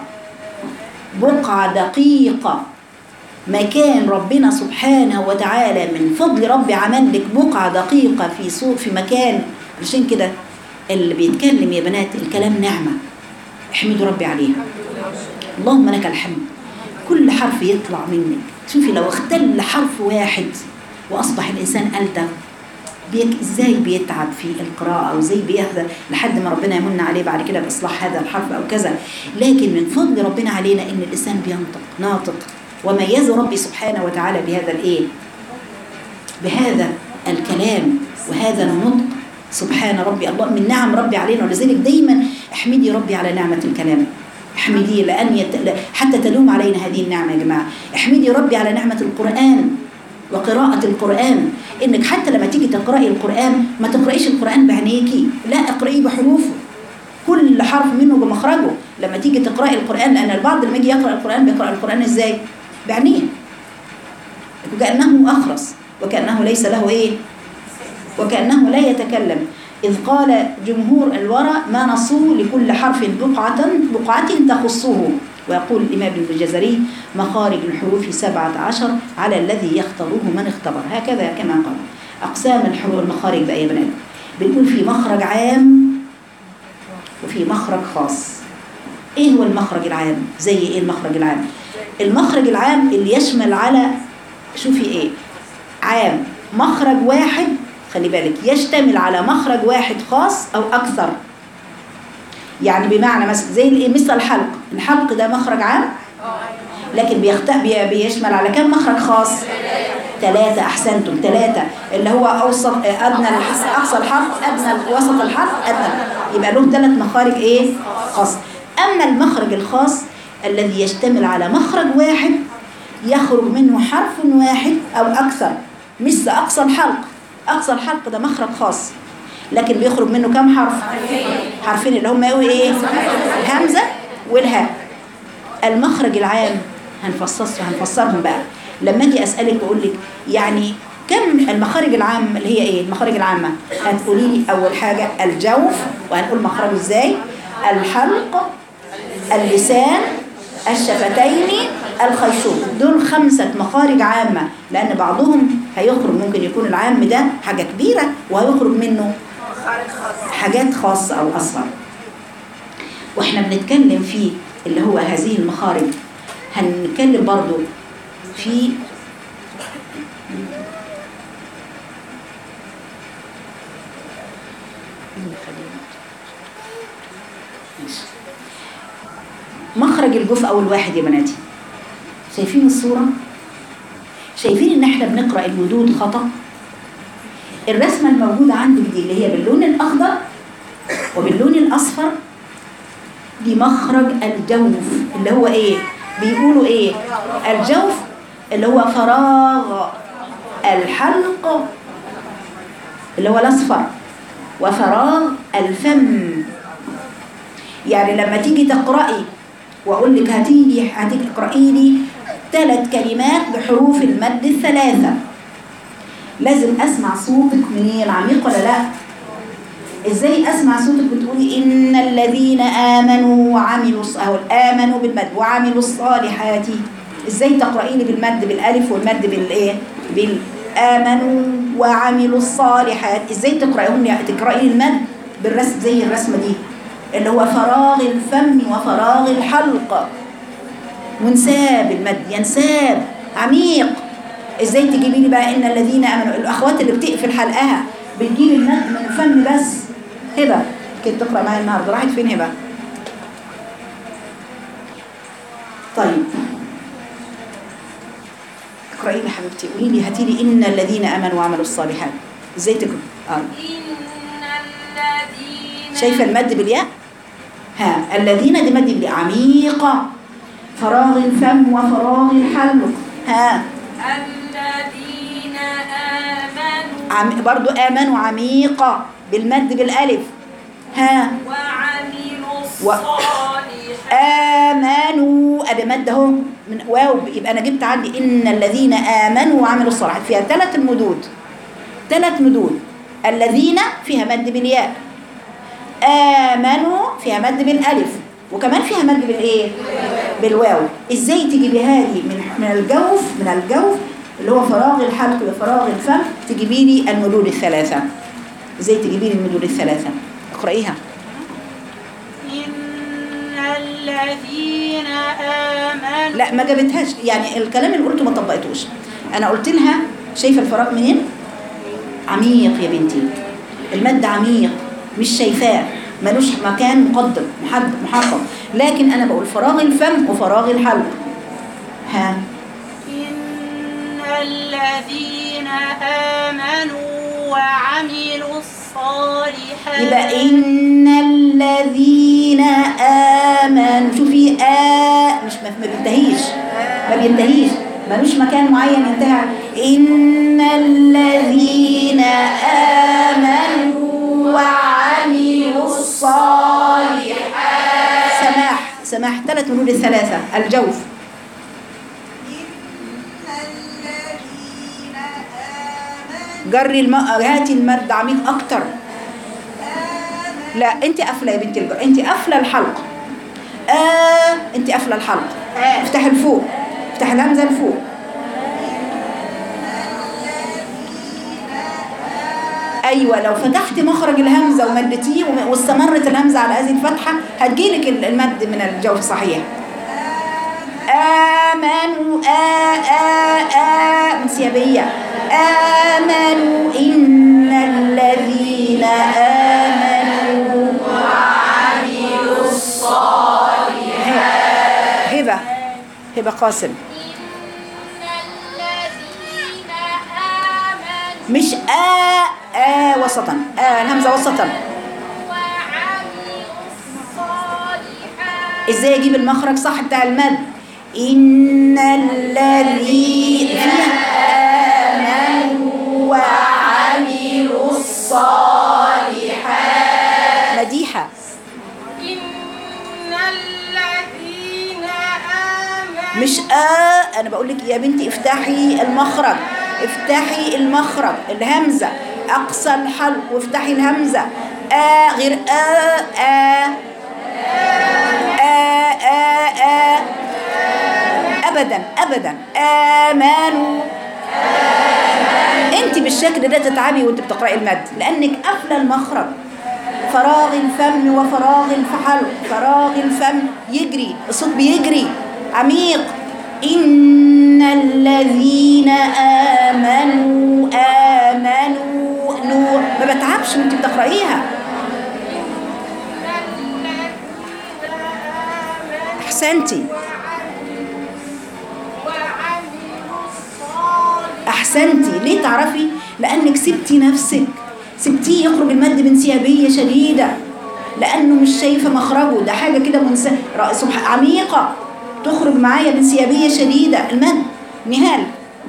[SPEAKER 1] بقعة دقيقة مكان ربنا سبحانه وتعالى من فضل ربي عمل لك بقعة دقيقة في صوت في مكان عشان كده اللي بيتكلم يا بنات الكلام نعمة احمدوا ربي عليها اللهم لك الحمد كل حرف يطلع منك شوفي لو اختل حرف واحد واصبح الانسان التغ بيك ازاي بيتعب في القراءة وازاي بيحذر لحد ما ربنا يمن عليه بعد كده بإصلاح هذا الحرف أو كذا لكن من فضل ربنا علينا إن الإنسان بينطق ناطق وميز ربي سبحانه وتعالى بهذا الإيه بهذا الكلام وهذا النطق سبحان ربي الله من نعم ربي علينا ولذلك دايما احمدي ربي على نعمة الكلام احمدي لأن يت... حتى تلوم علينا هذه النعمة يا جماعة احمدي ربي على نعمة القرآن وقراءة القرآن إنك حتى لما تيجي تقرأي القرآن ما تقرأيش القرآن بعينيكي لا اقرأيه بحروفه كل حرف منه بمخرجه لما تيجي تقرأي القرآن لأن البعض لما يجي يقرأ القرآن بيقرأ القرآن إزاي؟ بعينيه وكأنه أخرس وكأنه ليس له إيه؟ وكأنه لا يتكلم إذ قال جمهور الورى ما نصوا لكل حرف بقعة بقعة تخصه ويقول الإمام ابن الجزري مخارج الحروف سبعة عشر على الذي يختاره من اختبر هكذا كما قال أقسام الحروف المخارج بقى يا بنات بنقول في مخرج عام وفي مخرج خاص ايه هو المخرج العام زي ايه المخرج العام المخرج العام اللي يشمل على شوفي ايه عام مخرج واحد خلي بالك يشتمل على مخرج واحد خاص او اكثر يعني بمعنى مثلا زي الايه مثل الحلق الحلق ده مخرج عام لكن بيخت... بي... بيشمل على كم مخرج خاص ثلاثة أحسنتم ثلاثة اللي هو أوسط أدنى الح- أقصى الحرف أدنى وسط الحرف أدنى يبقى له ثلاث مخارج إيه خاص أما المخرج الخاص الذي يشتمل على مخرج واحد يخرج منه حرف واحد أو أكثر مثل أقصى الحلق أقصى الحلق ده مخرج خاص لكن بيخرج منه كم حرف حرفين اللي هم ايه الهمزة والهاء المخرج العام هنفصص هنفسرهم بقى لما اجي اسالك واقول لك يعني كم المخارج العامه اللي هي ايه المخارج العامه هتقولي لي اول حاجه الجوف وهنقول مخرجه ازاي الحلق اللسان الشفتين الخيشوم دول خمسة مخارج عامة لأن بعضهم هيخرج ممكن يكون العام ده حاجة كبيرة وهيخرج منه حاجات خاصة أو أصغر وإحنا بنتكلم في اللي هو هذه المخارج هنتكلم برضو في ماشي. مخرج الجوف أول واحد يا بناتي شايفين الصورة؟ شايفين إن إحنا بنقرأ المدود خطأ؟ الرسمة الموجودة عندك دي اللي هي باللون الأخضر وباللون الأصفر دي مخرج الجوف اللي هو إيه؟ بيقولوا إيه؟ الجوف اللي هو فراغ الحلق اللي هو الأصفر وفراغ الفم يعني لما تيجي تقرأي وأقول لك هتيجي هتيجي تقرأي لي ثلاث كلمات بحروف المد الثلاثة لازم أسمع صوتك منين عميق ولا لا ازاي اسمع صوتك بتقولي ان الذين امنوا وعملوا الص- اهو امنوا بالمد وعملوا الصالحات ازاي تقراي لي بالمد بالالف والمد بالايه بالامنوا وعملوا الصالحات ازاي تقرايهم لي تقراي لي المد بالرسم زي الرسمه دي اللي هو فراغ الفم وفراغ الحلق وانساب المد ينساب عميق ازاي تجيبي لي بقى ان الذين امنوا الاخوات اللي بتقفل حلقها بتجيب المد من الفم بس هبه كنت تقرا معايا النهارده راحت فين هبه طيب اقراي لي حبيبتي قولي لي هاتي لي ان الذين امنوا وعملوا الصالحات ازاي تقرا اه
[SPEAKER 2] إن الذين
[SPEAKER 1] شايفه المد بالياء ها الذين دي مد بالياء عميقه فراغ الفم وفراغ الحلق ها
[SPEAKER 2] الذين آمنوا
[SPEAKER 1] عم برضو آمنوا عميقة بالمد بالألف ها
[SPEAKER 2] وعملوا
[SPEAKER 1] و-
[SPEAKER 2] الصالحات
[SPEAKER 1] آمنوا أدي مد أهو من واو يبقى أنا جبت عندي إن الذين آمنوا وعملوا الصالحات فيها ثلاث مدود ثلاث مدود الذين فيها مد بالياء آمنوا فيها مد بالألف وكمان فيها مد بالإيه؟ بالواو إزاي تجيبيها لي من من الجوف من الجوف اللي هو فراغ الحلق وفراغ الفم تجيبي لي المدود الثلاثة إزاي تجيبي لي المدود الثلاثة اقرأيها
[SPEAKER 2] إن الذين آمنوا
[SPEAKER 1] لا ما جابتهاش يعني الكلام اللي قلته ما طبقتوش انا قلت لها شايفه الفراغ منين عميق يا بنتي المد عميق مش شايفاه ملوش مكان مقدم محدد محقق لكن انا بقول فراغ الفم وفراغ الحلق ها
[SPEAKER 2] إن الذين آمنوا وعملوا الصالحات
[SPEAKER 1] يبقى ان الذين امنوا شوفي آ مش ما ما بينتهيش ما بينتهيش ملوش مكان معين ينتهي ان الذين امنوا وعملوا الصالحات سماح سماح ثلاث ملول الثلاثه الجوف جري الم... هاتي المد عميق اكتر لا انت قافله يا بنتي الجر انت قافله الحلق آه انت قافله الحلق افتحي لفوق افتحي الهمزه لفوق ايوه لو فتحت مخرج الهمزه ومدتيه وم- واستمرت الهمزه على هذه الفتحه هتجيلك ال- المد من الجوف صحيح آمنوا آ آ آ انسيابية آمنوا إن الذين آمنوا وعملوا الصالحات هبة هبة قاسم
[SPEAKER 3] الذين آمنوا
[SPEAKER 1] مش آ آ وسطا آ الهمزة وسطا
[SPEAKER 3] وعملوا الصالحات
[SPEAKER 1] ازاي اجيب المخرج صح بتاع المد ان الذين امنوا وعملوا الصالحات مديحه
[SPEAKER 2] إن الذين آمنوا
[SPEAKER 1] مش آ أنا بقول لك يا بنتي افتحي المخرج افتحي المخرج الهمزة أقصى الحلق وافتحي الهمزة آ غير آ آ آ آ آ أبدا أبدا آمنوا أنت بالشكل ده تتعبي وأنت بتقرأي المد لأنك قافلة المخرج فراغ الفم وفراغ الفحل فراغ الفم يجري الصوت بيجري عميق إن الذين آمنوا آمنوا نور ما بتعبش وانت بتقرأيها أحسنتي
[SPEAKER 2] وعملوا الصالحات
[SPEAKER 1] أحسنتي ليه تعرفي لأنك سبتي نفسك سبتيه يخرج المد بانسيابية شديدة لأنه مش شايفة مخرجه ده حاجة كده منس... را- سبح... عميقة تخرج معايا بانسيابية شديدة المد نهال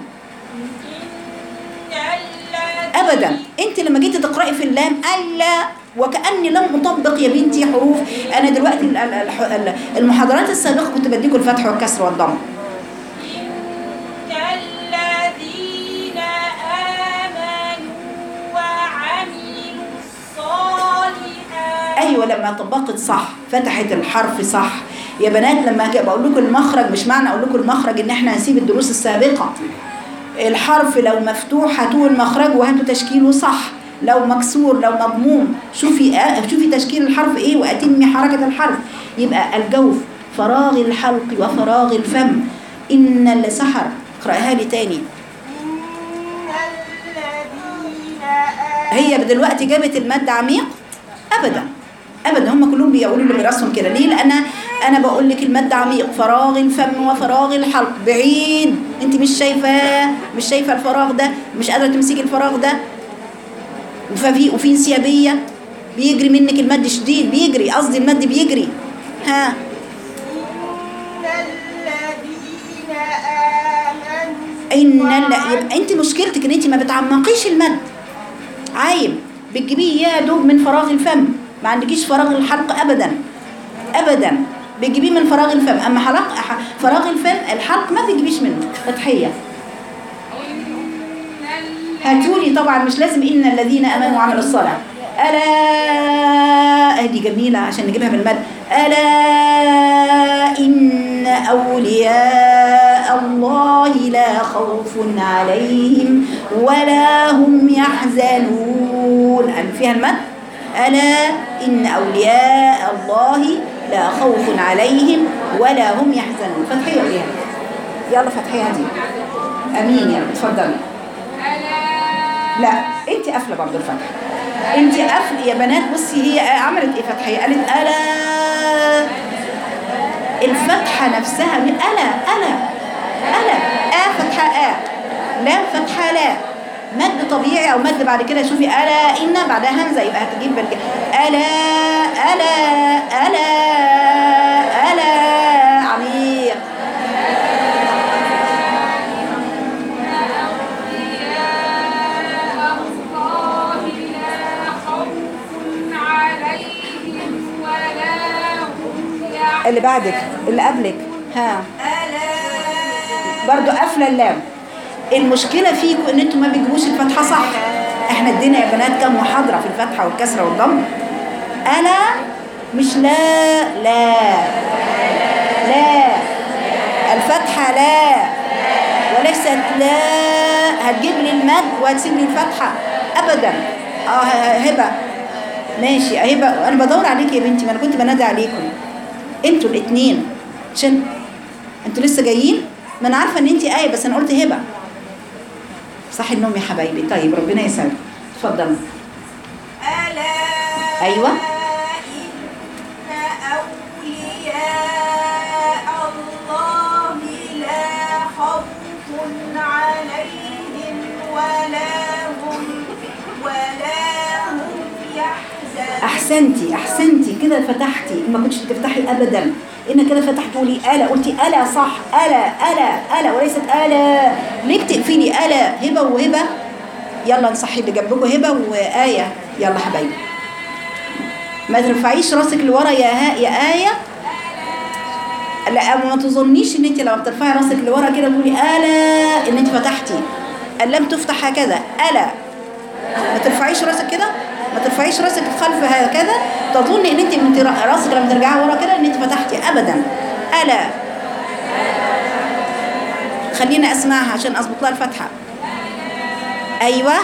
[SPEAKER 1] ابدا انت لما جيتي تقراي في اللام الا وكاني لم اطبق يا بنتي حروف انا دلوقتي ال- ال- الح- ال- المحاضرات السابقه كنت بديكم الفتح والكسر والضم
[SPEAKER 2] الذين آمنوا وعملوا الصالحات
[SPEAKER 1] ايوه لما طبقت صح فتحت الحرف صح يا بنات لما اجي بقول لكم المخرج مش معنى اقول لكم المخرج ان احنا هنسيب الدروس السابقه الحرف لو مفتوح هاتوا المخرج وهاتوا تشكيله صح لو مكسور لو مضموم شوفي آه شوفي تشكيل الحرف ايه واتمي حركه الحرف يبقى الجوف فراغ الحلق وفراغ الفم ان اللي سحر اقراها لي تاني
[SPEAKER 2] إن الذين
[SPEAKER 1] هي دلوقتي جابت المد عميق ابدا ابدا هم كلهم بيقولوا لي براسهم كده ليه لان انا بقول لك المد عميق فراغ الفم وفراغ الحلق بعيد انت مش شايفاه مش شايفه الفراغ ده مش قادره تمسكي الفراغ ده ففي وفي انسيابيه بيجري منك المد شديد بيجري قصدي المد بيجري ها
[SPEAKER 2] إن الذين آمنوا
[SPEAKER 1] ان لا يبقى انت مشكلتك ان انت ما بتعمقيش المد عايم بتجيبيه يا دوب من فراغ الفم ما عندكيش فراغ الحلق ابدا ابدا بتجيبيه من فراغ الفم اما حلق ح- فراغ الفم الحلق ما بتجيبيش منه فتحيه هاتولي طبعا مش لازم ان الذين امنوا وعملوا الصالحات الا ادي جميله عشان نجيبها بالمد الا ان اولياء الله لا خوف عليهم ولا هم يحزنون أم فيها المد الا ان اولياء الله لا خوف عليهم ولا هم يحزنون فتحية قوليها يلا فتحيها دي امين يا رب اتفضلي لا انت قافله برضه الفتحه انت قافله يا بنات بصي هي عملت ايه فتحيه قالت الا الفتحه نفسها من الا الا الا ا فتحه ا لا فتحه لا مد طبيعي او مد بعد كده شوفي الا ان بعدها همزه يبقى هتجيب بالك الا الا الا الا عميق
[SPEAKER 3] الله لا خوف عليهم ولا هم يحزنون
[SPEAKER 1] اللي بعدك اللي قبلك ها برضو قافله اللام المشكله فيكم ان انتوا ما بتجيبوش الفتحه صح احنا ادينا يا بنات كام محاضره في الفتحه والكسره والضم الا مش لا لا لا الفتحه لا وليست لا هتجيب لي المد وهتسيب لي الفتحه ابدا اه هبه ماشي هبه انا بدور عليك يا بنتي ما انا كنت بنادي عليكم انتوا الاثنين عشان انتوا لسه جايين ما انا عارفه ان انت ايه بس انا قلت هبه صح النوم يا حبايبي طيب ربنا يسعدك اتفضلوا
[SPEAKER 4] ألا
[SPEAKER 1] أيوة.
[SPEAKER 4] إن أولياء الله لا خوف عليهم ولا هم ولا هم يحزنون
[SPEAKER 1] احسنتي احسنتي كده فتحتي ما كنتش تفتحي ابدا ان كده فتحت تقولي الا قلتي الا صح الا الا الا وليست الا ليه بتقفلي الا هبه وهبه يلا نصحي اللي جنبكم هبه وايه يلا حبايبي ما ترفعيش راسك لورا يا ها يا ايه لا ما تظنيش ان انت لما بترفعي راسك لورا كده تقولي الا ان انت فتحتي اللام تفتح هكذا الا ما ترفعيش راسك كده ما ترفعيش راسك خلف هكذا تظن ان انت من تر- راسك لما ترجعي ورا كده ان انت فتحتي ابدا الا خلينا اسمعها عشان اظبط لها الفتحه ايوه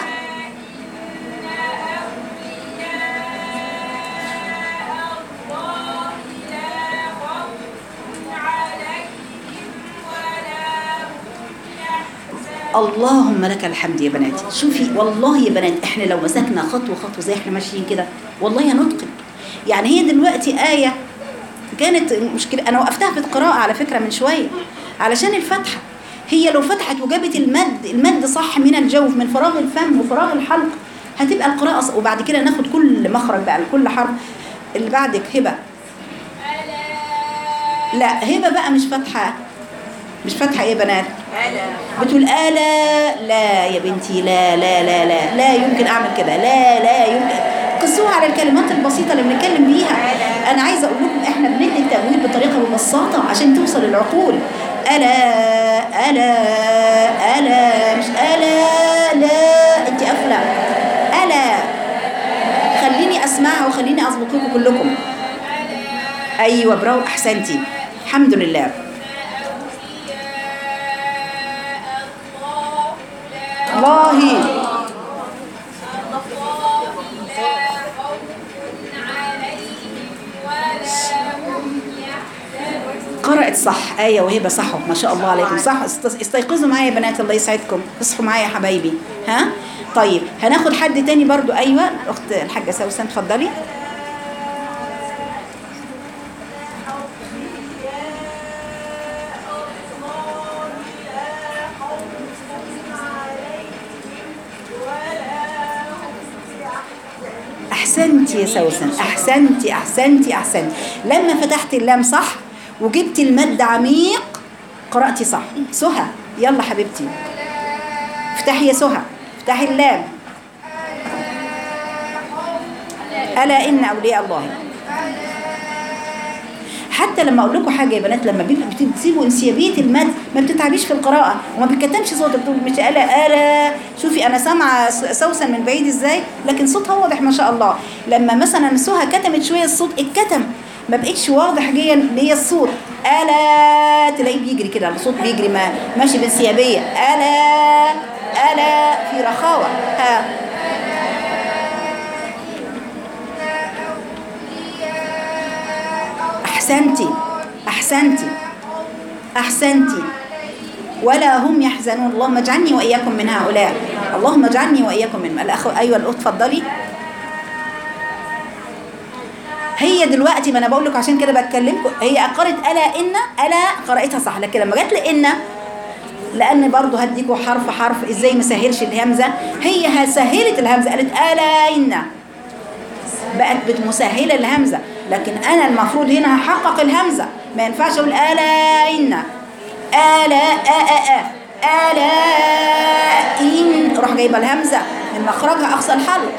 [SPEAKER 3] الله لا خوف عليهم ولا هم يحزنون
[SPEAKER 1] اللهم لك الحمد يا بناتي شوفي والله يا بنات احنا لو مسكنا خطوه خطوه زي احنا ماشيين كده والله هنتقن يعني هي دلوقتي ايه كانت مشكله انا وقفتها في القراءه على فكره من شويه علشان الفتحه هي لو فتحت وجابت المد المد صح من الجوف من فراغ الفم وفراغ الحلق هتبقى القراءه ص- وبعد كده ناخد كل مخرج بقى لكل حرف اللي بعدك هبه لا هبه بقى مش فاتحه مش فاتحه ايه يا بنات بتقول آلا لا يا بنتي لا لا لا لا لا يمكن أعمل كده لا لا يمكن قسوها على الكلمات البسيطة اللي بنتكلم بيها أنا عايزة أقول لكم إحنا بندي التأويل بطريقة مبسطة عشان توصل العقول ألا ألا ألا مش ألا لا أنت قافلة ألا خليني أسمعها وخليني أظبط لكم كلكم أيوة برافو أحسنتي الحمد لله
[SPEAKER 3] الله لا
[SPEAKER 1] الله
[SPEAKER 3] الله لا خوف عليهم ولا هم يحزنون
[SPEAKER 1] قرأت صح آية وهبة صح ما شاء الله عليكم صح است- استيقظوا معايا يا بنات الله يسعدكم اصحوا معايا يا حبايبي ها طيب هناخد حد تاني برضو أيوة أخت الحاجة سوسن اتفضلي أحسنتي يا سوسن أحسنتي أحسنتي أحسنتي لما فتحت اللام صح وجبت المد عميق قرأتي صح سهى يلا حبيبتي افتحي يا سهى افتحي اللام ألا إن أولياء الله حتى لما اقول لكم حاجه يا بنات لما بيبقى بتسيبوا انسيابيه المد ما بتتعبيش في القراءه وما بتكتمش صوتك بتقول مش الا الا شوفي انا سامعه س- سوسن من بعيد ازاي لكن صوتها واضح ما شاء الله لما مثلا سهى كتمت شويه الصوت اتكتم ما بقتش واضح جيا ليا الصوت الا تلاقيه بيجري كده الصوت بيجري ما ماشي بانسيابيه الا الا في رخاوه ها أحسنتي أحسنتي أحسنتي ولا هم يحزنون اللهم اجعلني وإياكم من هؤلاء اللهم اجعلني وإياكم من الأخ أيوة الأخت اتفضلي هي دلوقتي ما انا بقول لك عشان كده بتكلمكم هي قرأت الا ان الا قرأتها صح لكن لما جت لان لان برضو هديكوا حرف حرف ازاي ما سهلش الهمزه هي سهلت الهمزه قالت الا ان بقت بتمسهله الهمزه لكن انا المفروض هنا هحقق الهمزه ما ينفعش اقول الا ان الا آ آ آ الا ان اروح جايبه الهمزه من مخرجها اقصى الحلق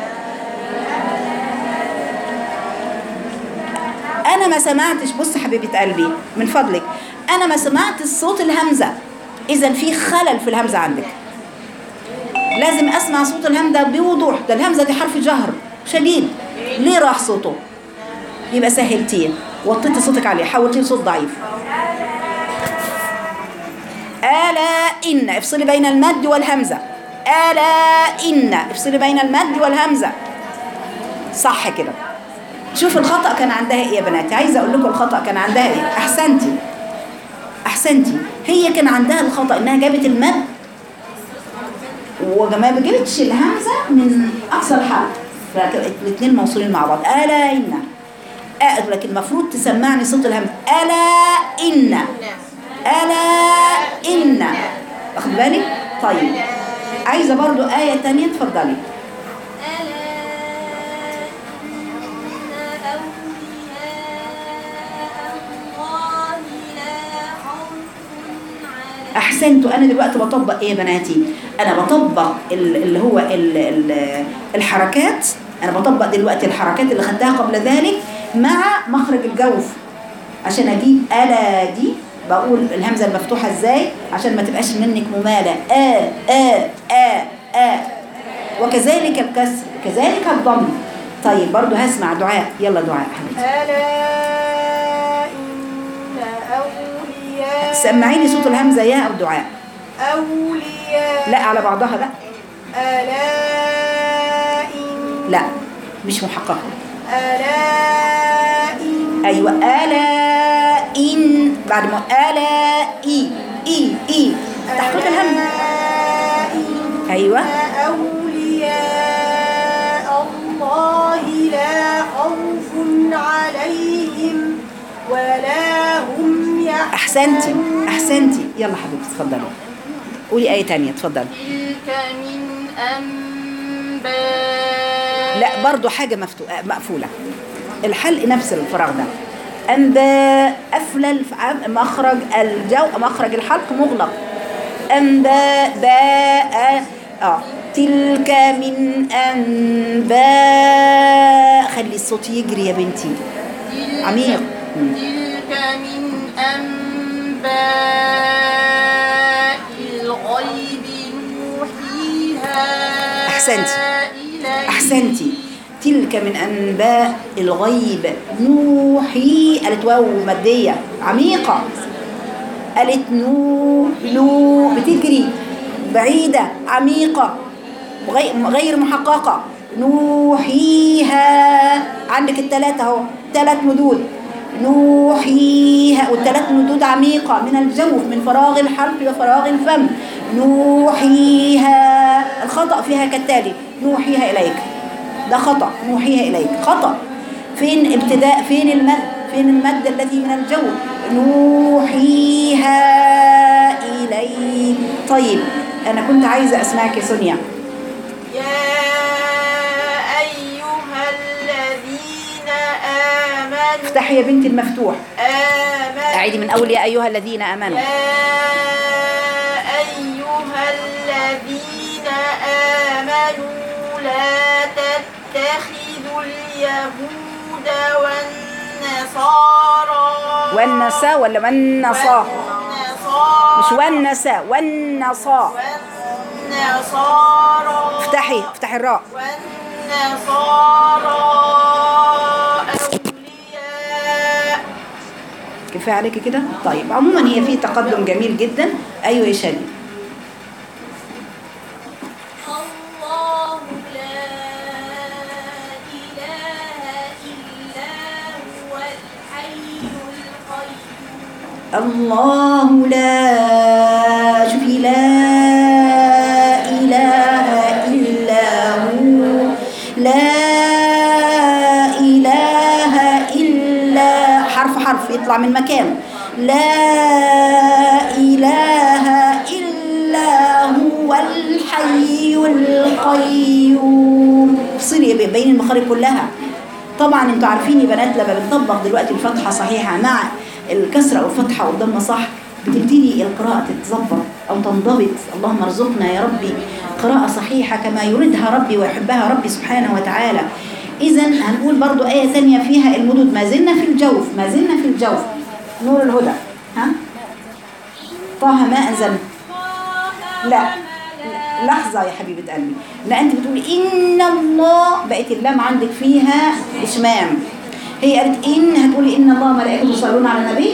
[SPEAKER 1] انا ما سمعتش بص حبيبه قلبي من فضلك انا ما سمعت صوت الهمزه اذا في خلل في الهمزه عندك لازم اسمع صوت الهمزه بوضوح ده الهمزه دي حرف جهر شديد ليه راح صوته يبقى سهلتيه وطيتي صوتك عليه حولتيه لصوت ضعيف ألا إن افصلي بين المد والهمزة ألا إن افصلي بين المد والهمزة صح كده شوف الخطأ كان عندها ايه يا بنات عايزة اقول لكم الخطأ كان عندها ايه احسنتي احسنتي هي كان عندها الخطأ انها جابت المد وما جابتش الهمزة من اقصى الحرف فالاثنين موصولين مع بعض الا ان أقل لكن المفروض تسمعني صوت الهمزة الا ان الا ان واخد بالك طيب عايزة برضو آية تانية اتفضلي احسنتوا انا دلوقتي بطبق ايه يا بناتي انا بطبق ال- اللي هو ال- ال- الحركات انا بطبق دلوقتي الحركات اللي خدتها قبل ذلك مع مخرج الجوف عشان اجيب الا دي بقول الهمزه المفتوحه ازاي عشان ما تبقاش منك مماله ا ا ا ا وكذلك الكسر كذلك الضم طيب برضو هسمع دعاء يلا دعاء حبيبتي
[SPEAKER 4] ألا إن أولياء
[SPEAKER 1] سمعيني صوت الهمزه يا او دعاء
[SPEAKER 4] أولياء
[SPEAKER 1] لا على بعضها بقى
[SPEAKER 4] ألا إن
[SPEAKER 1] لا مش محققه
[SPEAKER 4] ألا إن
[SPEAKER 1] ايوه الا ان بعد ما الا اي اي اي تحقيق الهمزه
[SPEAKER 4] ألا إن
[SPEAKER 1] ايوه
[SPEAKER 4] أولياء الله لا خوف عليهم ولا هم يحزنون
[SPEAKER 1] احسنتي احسنتي يلا حبيبتي اتفضلي قولي ايه تانية اتفضلي
[SPEAKER 2] تلك من أنباء
[SPEAKER 1] لا برضو حاجه مفتوحه مقفوله الحلق نفس الفراغ ده انباء قفله الف- مخرج الجو مخرج الحلق مغلق انباء باء اه تلك من انباء خلي الصوت يجري يا بنتي
[SPEAKER 2] تلك-
[SPEAKER 1] عميق مم.
[SPEAKER 2] تلك من أنباء الغيب نوحيها
[SPEAKER 1] أحسنتي.
[SPEAKER 2] إليك
[SPEAKER 1] احسنتي تلك من انباء الغيب نوحي قالت واو ماديه عميقه قالت نو نو بتجري بعيده عميقه غير غير محققه نوحيها عندك الثلاثه اهو ثلاث مدود نوحيها والثلاث مدود عميقه من الجوف من فراغ الحلق وفراغ الفم نوحيها الخطا فيها كالتالي نوحيها اليك ده خطأ نوحيها إليك خطأ فين ابتداء فين المد فين المد الذي من الجو نوحيها إليك طيب أنا كنت عايزة أسمعك يا سونيا
[SPEAKER 4] يا أيها الذين آمنوا
[SPEAKER 1] افتحي يا بنتي المفتوح
[SPEAKER 4] آمنوا
[SPEAKER 1] أعيدي من أول يا أيها الذين آمنوا
[SPEAKER 4] يا أيها الذين آمنوا لا تتخذوا اليهود والنصارى
[SPEAKER 1] والنساء ولا والنصا
[SPEAKER 4] والنصارى
[SPEAKER 1] مش والنساء والنصا
[SPEAKER 4] والنصارى
[SPEAKER 1] افتحي افتحي الراء
[SPEAKER 4] والنصارى أولياء
[SPEAKER 1] كفاية عليكي كده طيب عموما هي في تقدم جميل جدا أيوة يا شادي
[SPEAKER 3] الله لا إله إلا هو الحي
[SPEAKER 1] الله لا شوفي لا إله إلا هو لا إله إلا حرف حرف يطلع من مكانه لا إله إلا هو الحي القيوم افصلي بين المخارج كلها طبعا انتوا عارفين يا بنات لما بنطبق دلوقتي الفتحه صحيحه مع الكسره والفتحه والضمه صح بتبتدي القراءه تتظبط او تنضبط اللهم ارزقنا يا ربي قراءه صحيحه كما يريدها ربي ويحبها ربي سبحانه وتعالى اذا هنقول برضو ايه ثانيه فيها المدد ما زلنا في الجوف ما زلنا في الجوف نور الهدى ها طه ما انزل لا لحظة يا حبيبة قلبي لا أنت بتقولي إن الله بقت اللام عندك فيها إشمام هي قالت إن هتقولي إن الله ملائكته يصلون على النبي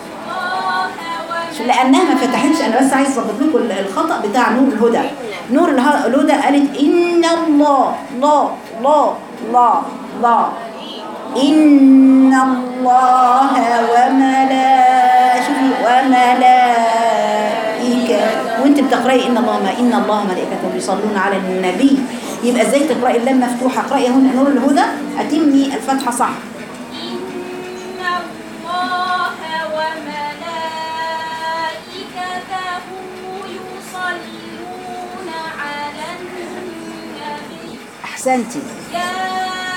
[SPEAKER 1] لأنها ما فتحتش أنا بس عايز أظبط لكم الخطأ بتاع نور الهدى نور اله- الهدى قالت إن الله لا لا لا لا إن الله وملائكته شوفي وملائكة وانت بتقرأي إن الله ما إن الله وملائكته يصلون على النبي يبقى ازاي تقرأي اللام مفتوحة اقرأي هنا نور الهدى أتمي الفتحة صح
[SPEAKER 3] إن الله وملائكته يصلون على النبي
[SPEAKER 1] أحسنتي
[SPEAKER 3] يا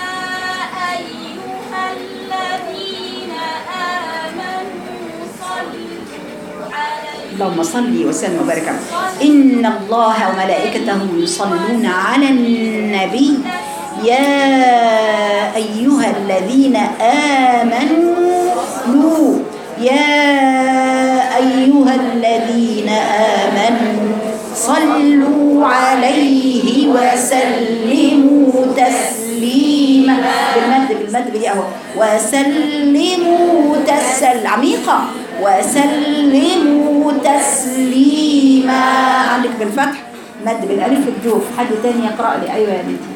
[SPEAKER 3] أيها الذين آمنوا صلوا عليه
[SPEAKER 1] اللهم صل وسلم وبارك عليه إن الله وملائكته يصلون على النبي يا أيها الذين آمنوا نو يا أيها الذين آمنوا صلوا عليه وسلموا تسليما بالمد بالمد دي اهو وسلموا تسل عميقة وسلموا تسليما عندك بالفتح مد بالالف في الجوف حد تاني يقرأ لي ايوه يا بنتي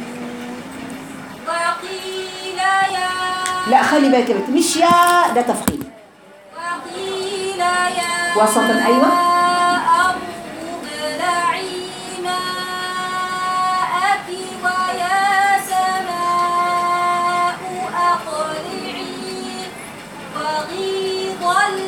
[SPEAKER 3] وقيل يا
[SPEAKER 1] لا خلي بالك يا بنتي مش يا ده تفخيم
[SPEAKER 3] وقيل يا
[SPEAKER 1] وسطاً، أيوة.
[SPEAKER 3] أرض ابلعي ماءك ويا سماء أقلعي وغيض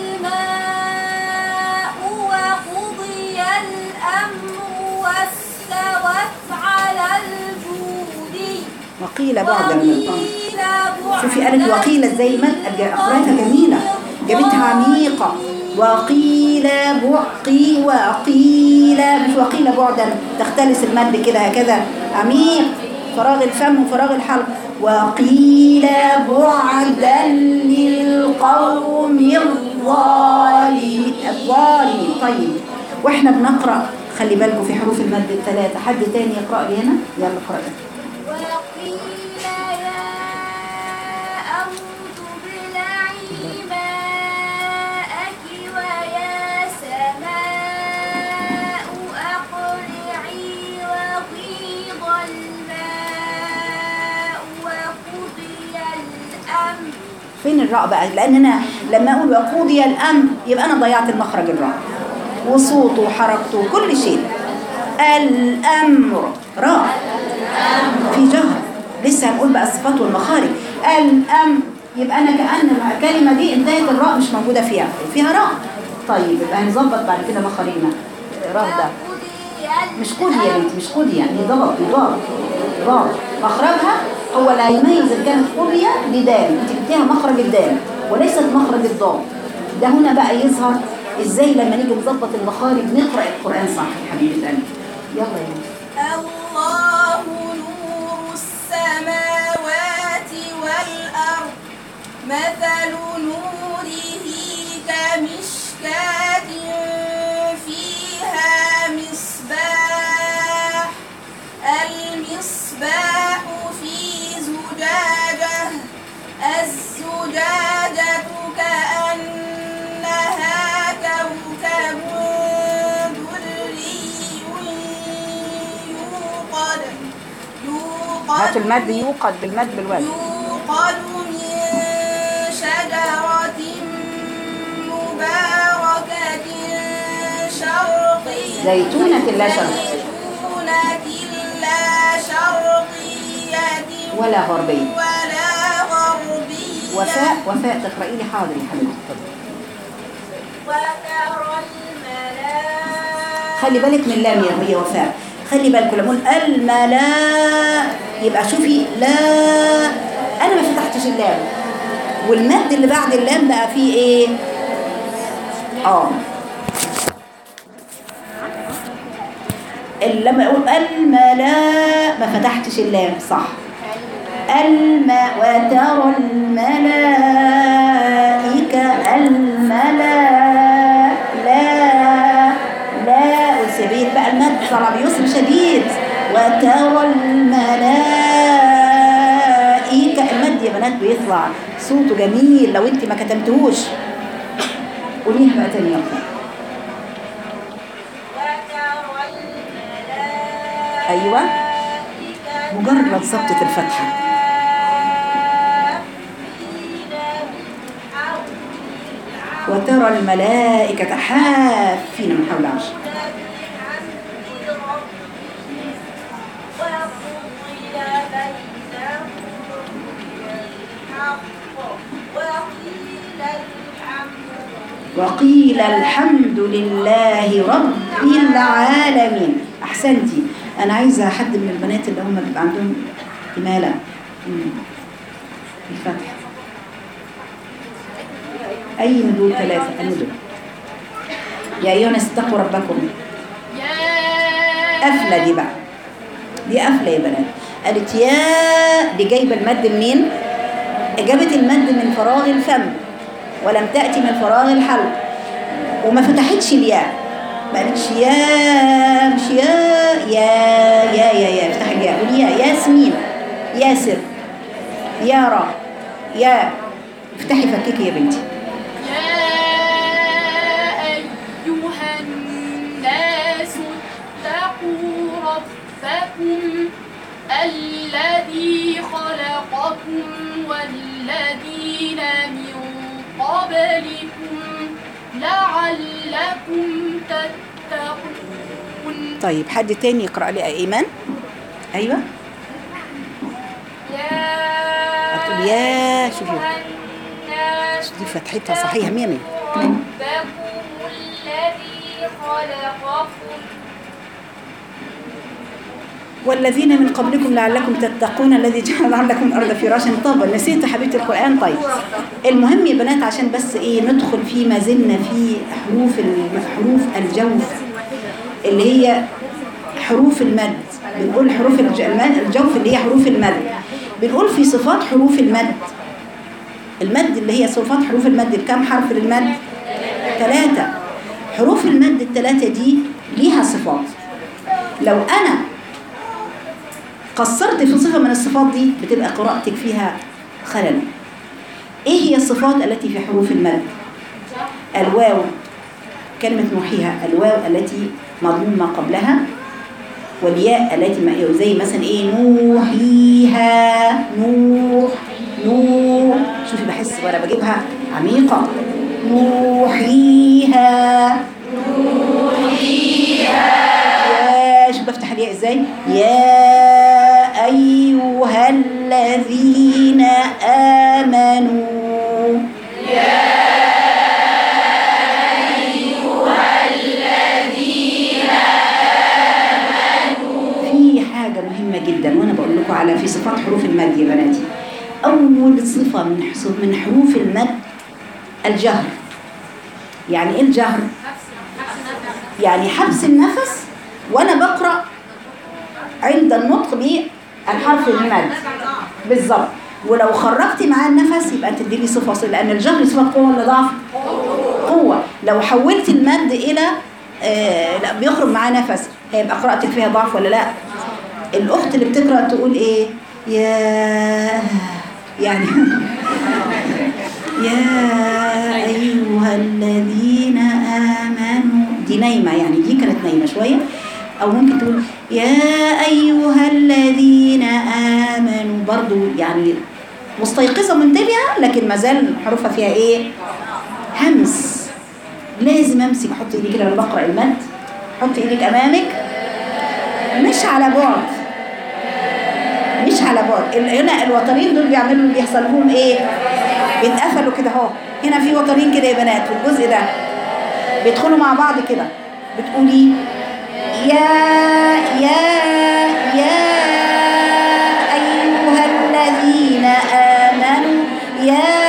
[SPEAKER 3] الماء وقضي الأمر واستوت على الجود
[SPEAKER 1] وقيل بعدا من الطعام
[SPEAKER 3] وقيل بعدا
[SPEAKER 1] شوفي قالت وقيل ازاي المد قراءتها جميلة جابتها عميقة وقيل بقي وقيل مش وقيل بعدا تختلس المد كده هكذا عميق فراغ الفم وفراغ الحلق وقيل بعدا للقوم الظالمين الظالمين طيب واحنا بنقرا خلي بالكم في حروف المد الثلاثه حد تاني يقرا لي هنا يلا اقرا
[SPEAKER 3] وقيل يا أرض ابلعي ماءك ويا سماء أقلعي وغيض الماء وقضي الأمر
[SPEAKER 1] فين الراء بقى لان انا لما اقول وقضي الامر يبقى انا ضيعت المخرج الراء وصوته وحركته وكل شيء الامر راء في جهر لسه هنقول بقى الصفات والمخارج الامر يبقى انا كان الكلمه دي انتهت الراء مش موجوده فيها فيها راء طيب يبقى هنظبط بعد كده مخارجنا راء ده
[SPEAKER 3] وقضي
[SPEAKER 1] مش قضي يا بنتي مش قضي يعني ضبط ضاد ضاد مخرجها هو لا يميز ان كانت قضية لدال انت جبتيها مخرج الدال وليست مخرج الضاد ده هنا بقى يظهر ازاي لما نيجي نظبط المخارج نقرا القران صح يا حبيبه قلبي يلا يا بنتي
[SPEAKER 4] الله نور السماوات والأرض مثل نوره كمشكاة فيها مصباح المصباح في زجاجة الزجاجة كأنها كوكب دري يوقد يوقد
[SPEAKER 1] هات المد يوقد بالمد بالوزن
[SPEAKER 4] يوقد من شجرة مباركة شرقية
[SPEAKER 1] زيتونة لا شرق
[SPEAKER 4] زيتونة لا شرقية
[SPEAKER 1] ولا غربية
[SPEAKER 4] ولا غربية
[SPEAKER 1] وفاء وفاء تقرأي لي حاضر يا حبيبتي اتفضلي.
[SPEAKER 3] وترى الملائكة
[SPEAKER 1] خلي بالك من اللام يا هي وفاء خلي بالك لما اقول الملا يبقى شوفي لا انا ما فتحتش اللام والمد اللي بعد اللام بقى فيه ايه اه ال- لما اقول الملا ما فتحتش اللام صح الما وترى الملائكة الملا لا لا وسبيل بقى المد طلع بيسر شديد وترى الملائكة المد يا بنات بيطلع صوته جميل لو انت ما كتمتهوش قوليها بقى تاني يلا
[SPEAKER 3] وترى الملائكة
[SPEAKER 1] ايوه مجرد ثبتة الفتحة وترى الملائكة حافين من حول العرش وقيل الحمد لله رب العالمين احسنتي انا عايزه حد من البنات اللي هم بيبقى عندهم اماله مم. الفتح اي من دول ثلاثه الندب يا ايها الناس اتقوا ربكم قفله دي بقى دي قفله يا بنات قالت يا دي جايبه المد منين جابت المد من فراغ الفم ولم تأتي من فراغ الحلق وما فتحتش الياء ما قالتش يا مش يا يا يا يا يا افتح الياء قولي يا ياسمين ياسر يارا يا افتحي فككي يا بنتي
[SPEAKER 5] يا أيها الناس اتقوا ربكم الذي خلقكم والذين من قبلكم لعلكم تتقون
[SPEAKER 1] طيب حد تاني يقرأ لي ايمان ايوه هتقول يا شوفي
[SPEAKER 3] الناس
[SPEAKER 1] دي فتحتها صحيحه مية مية
[SPEAKER 3] ربكم الذي خلقكم
[SPEAKER 1] والذين من قبلكم لعلكم تتقون الذي جعل لكم الارض فراشا طبعا نسيت يا حبيبتي القران طيب المهم يا بنات عشان بس ايه ندخل في ما زلنا في حروف الم- حروف الجوف اللي هي حروف المد بنقول حروف الج- الم- الجوف اللي هي حروف المد بنقول في صفات حروف المد المد اللي هي صفات حروف المد الكام حرف للمد ثلاثة حروف المد الثلاثة دي ليها صفات لو أنا قصرت في صفة من الصفات دي بتبقى قراءتك فيها خلل ايه هي الصفات التي في حروف المد الواو كلمة نوحيها الواو التي مضمون ما قبلها والياء التي ما زي مثلا ايه نوحيها نوح نوح شوفي بحس وانا بجيبها عميقة نوحيها يا شوف بفتح الياء ازاي يا ايها الذين امنوا في حاجة مهمة جدا وأنا بقول لكم على في صفات حروف المد يا بناتي أول صفة من حص- من حروف المد الجهر يعني إيه الجهر؟ يعني حبس النفس وأنا بقرأ عند النطق بالحرف المد بالظبط ولو خرجت معاه النفس يبقى انت تديني صفه صفه لان الجهر صفه قوه ولا ضعف؟ قوه لو حولت المد الى آه لا بيخرج معاه نفس هيبقى قراءتك فيها ضعف ولا لا؟ الاخت اللي بتقرا تقول ايه؟ يا يعني يا ايها الذين امنوا دي نايمه يعني دي كانت نايمه شويه او ممكن تقول يا ايها الذين امنوا برضو يعني مستيقظه منتبهه لكن ما زال حروفها فيها ايه همس لازم امسك حط ايدي كده وانا بقرا المد حط ايدك امامك مش على بعد مش على بعد ال- هنا الوترين دول بيعملوا بيحصل لهم ايه بيتقفلوا كده اهو هنا في وترين كده يا بنات في الجزء ده بيدخلوا مع بعض كده بتقولي يا يا يا أيها الذين آمنوا يا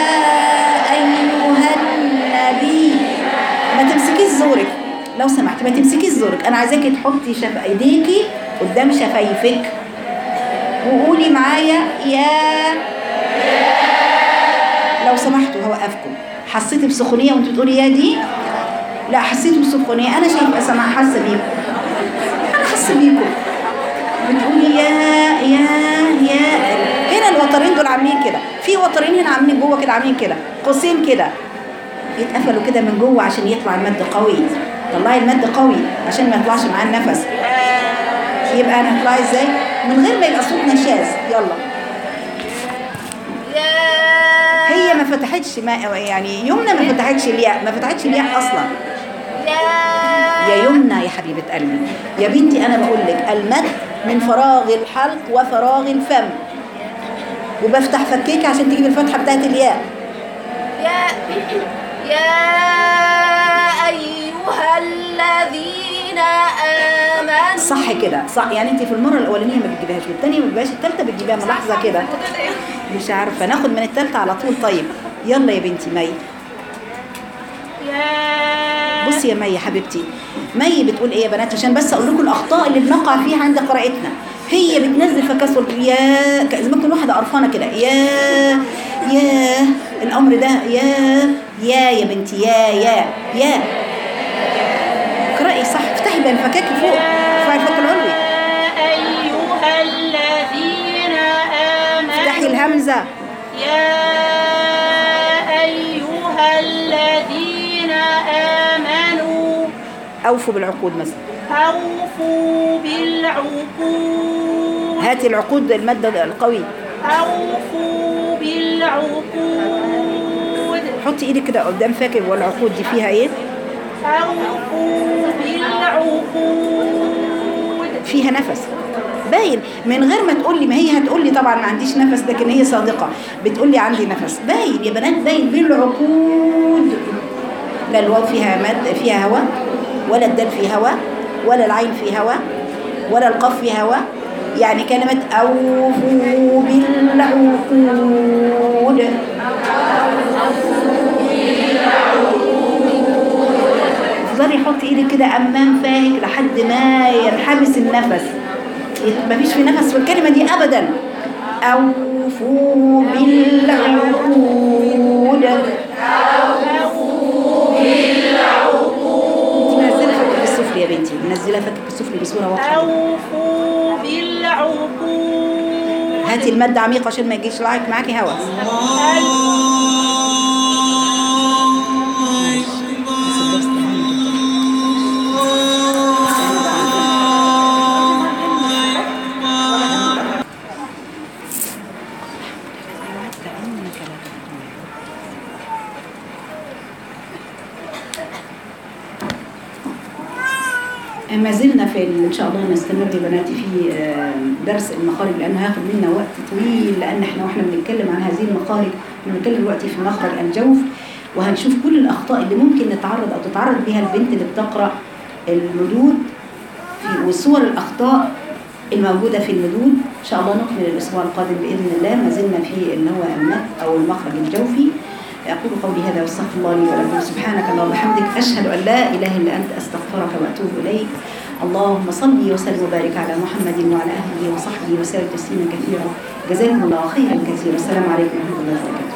[SPEAKER 1] أيها النبي ما تمسكيش زورك لو سمحت ما تمسكيش زورك أنا عايزاكي تحطي شف... إيديكي قدام شفايفك وقولي معايا يا لو سمحتوا هوقفكم حسيتي بسخونيه وانتوا بتقولي يا دي لا حسيتوا بسخونيه انا شايفه سمع حاسه بيكم انا حاسه بيكم بتقولي يا يا يا هنا الوترين دول عاملين كده في وترين هنا عاملين جوه كده عاملين كده قوسين كده يتقفلوا كده من جوه عشان يطلع المد قوي طلعي المد قوي عشان ما يطلعش معاه النفس يبقى انا هطلعي ازاي من غير ما يبقى صوت نشاز يلا هي ما فتحتش ما يعني يمنى ما فتحتش الياء ما فتحتش الياء اصلا يا يمنى يا حبيبه قلبي يا بنتي انا بقول لك المد من فراغ الحلق وفراغ الفم وبفتح فكيك عشان تجيب الفتحه بتاعت الياء
[SPEAKER 4] يا يا أيها الذين آمنوا
[SPEAKER 1] صح كده صح يعني انت في المره الاولانيه ما بتجيبهاش والثانيه ما بتجيبهاش الثالثه بتجيبها ملاحظه كده مش عارفه ناخد من الثالثه على طول طيب يلا يا بنتي مي
[SPEAKER 4] يا
[SPEAKER 1] بصي يا مي يا حبيبتي مي بتقول ايه يا بنات عشان بس اقول لكم الاخطاء اللي بنقع فيها عند قراءتنا هي بتنزل فكسر يا ك- زي ما تكون واحده قرفانه كده يا يا الامر ده يا يا يا بنتي يا يا يا اقراي صح افتحي بين فكاك فوق ارفعي الفك العلوي
[SPEAKER 4] أيها الذين آمنوا
[SPEAKER 1] افتحي الهمزه
[SPEAKER 4] يا أيها الذين آمنوا
[SPEAKER 1] اوفوا بالعقود مثلا
[SPEAKER 4] أوفوا بالعقود
[SPEAKER 1] هاتي العقود الماده القوي
[SPEAKER 4] أوفوا بالعقود
[SPEAKER 1] حطي ايدك كده قدام فاكر والعقود دي فيها ايه
[SPEAKER 4] أوفوا بالعقود
[SPEAKER 1] فيها نفس باين من غير ما تقول لي ما هي هتقول لي طبعا ما عنديش نفس لكن هي صادقه بتقول لي عندي نفس باين يا بنات باين بالعقود لا الواو فيها مد فيها هواء ولا الدال فيه هواء ولا العين فيه هواء ولا القاف فيه هواء يعني كلمة أوفوا بالعقود افضلي حطي ايدك كده امام فاهك لحد ما ينحبس النفس مفيش في نفس في الكلمه دي ابدا اوفوا بالعقود انت منزله فكك السفلي يا بنتي منزله فكك السفلي بصوره واضحه كده.
[SPEAKER 4] أوفوا بالعقود
[SPEAKER 1] هاتي المد عميق عشان ما يجيش معاك معاكي هوا بس الدرس ده مهم جدا. ما زلنا في ال- ان شاء الله نستمر يا بناتي في آه، درس المخارج لانه هياخد منا وقت طويل لان احنا واحنا بنتكلم عن هذه المخارج بنتكلم دلوقتي في مخرج الجوف وهنشوف كل الاخطاء اللي ممكن نتعرض او تتعرض بها البنت اللي بتقرا المدود في وصور الاخطاء الموجوده في المدود ان شاء الله نكمل الاسبوع القادم باذن الله ما زلنا في اللي هو المد او المخرج الجوفي أقول قولي هذا واستغفر الله لي ولكم سبحانك اللهم وبحمدك أشهد أن لا إله إلا أنت أستغفرك وأتوب إليك اللهم صل وسلم وبارك على محمد وعلى أهله وصحبه وسلم تسليما كثيرا جزاكم الله خيرا كثيرا السلام عليكم ورحمة الله وبركاته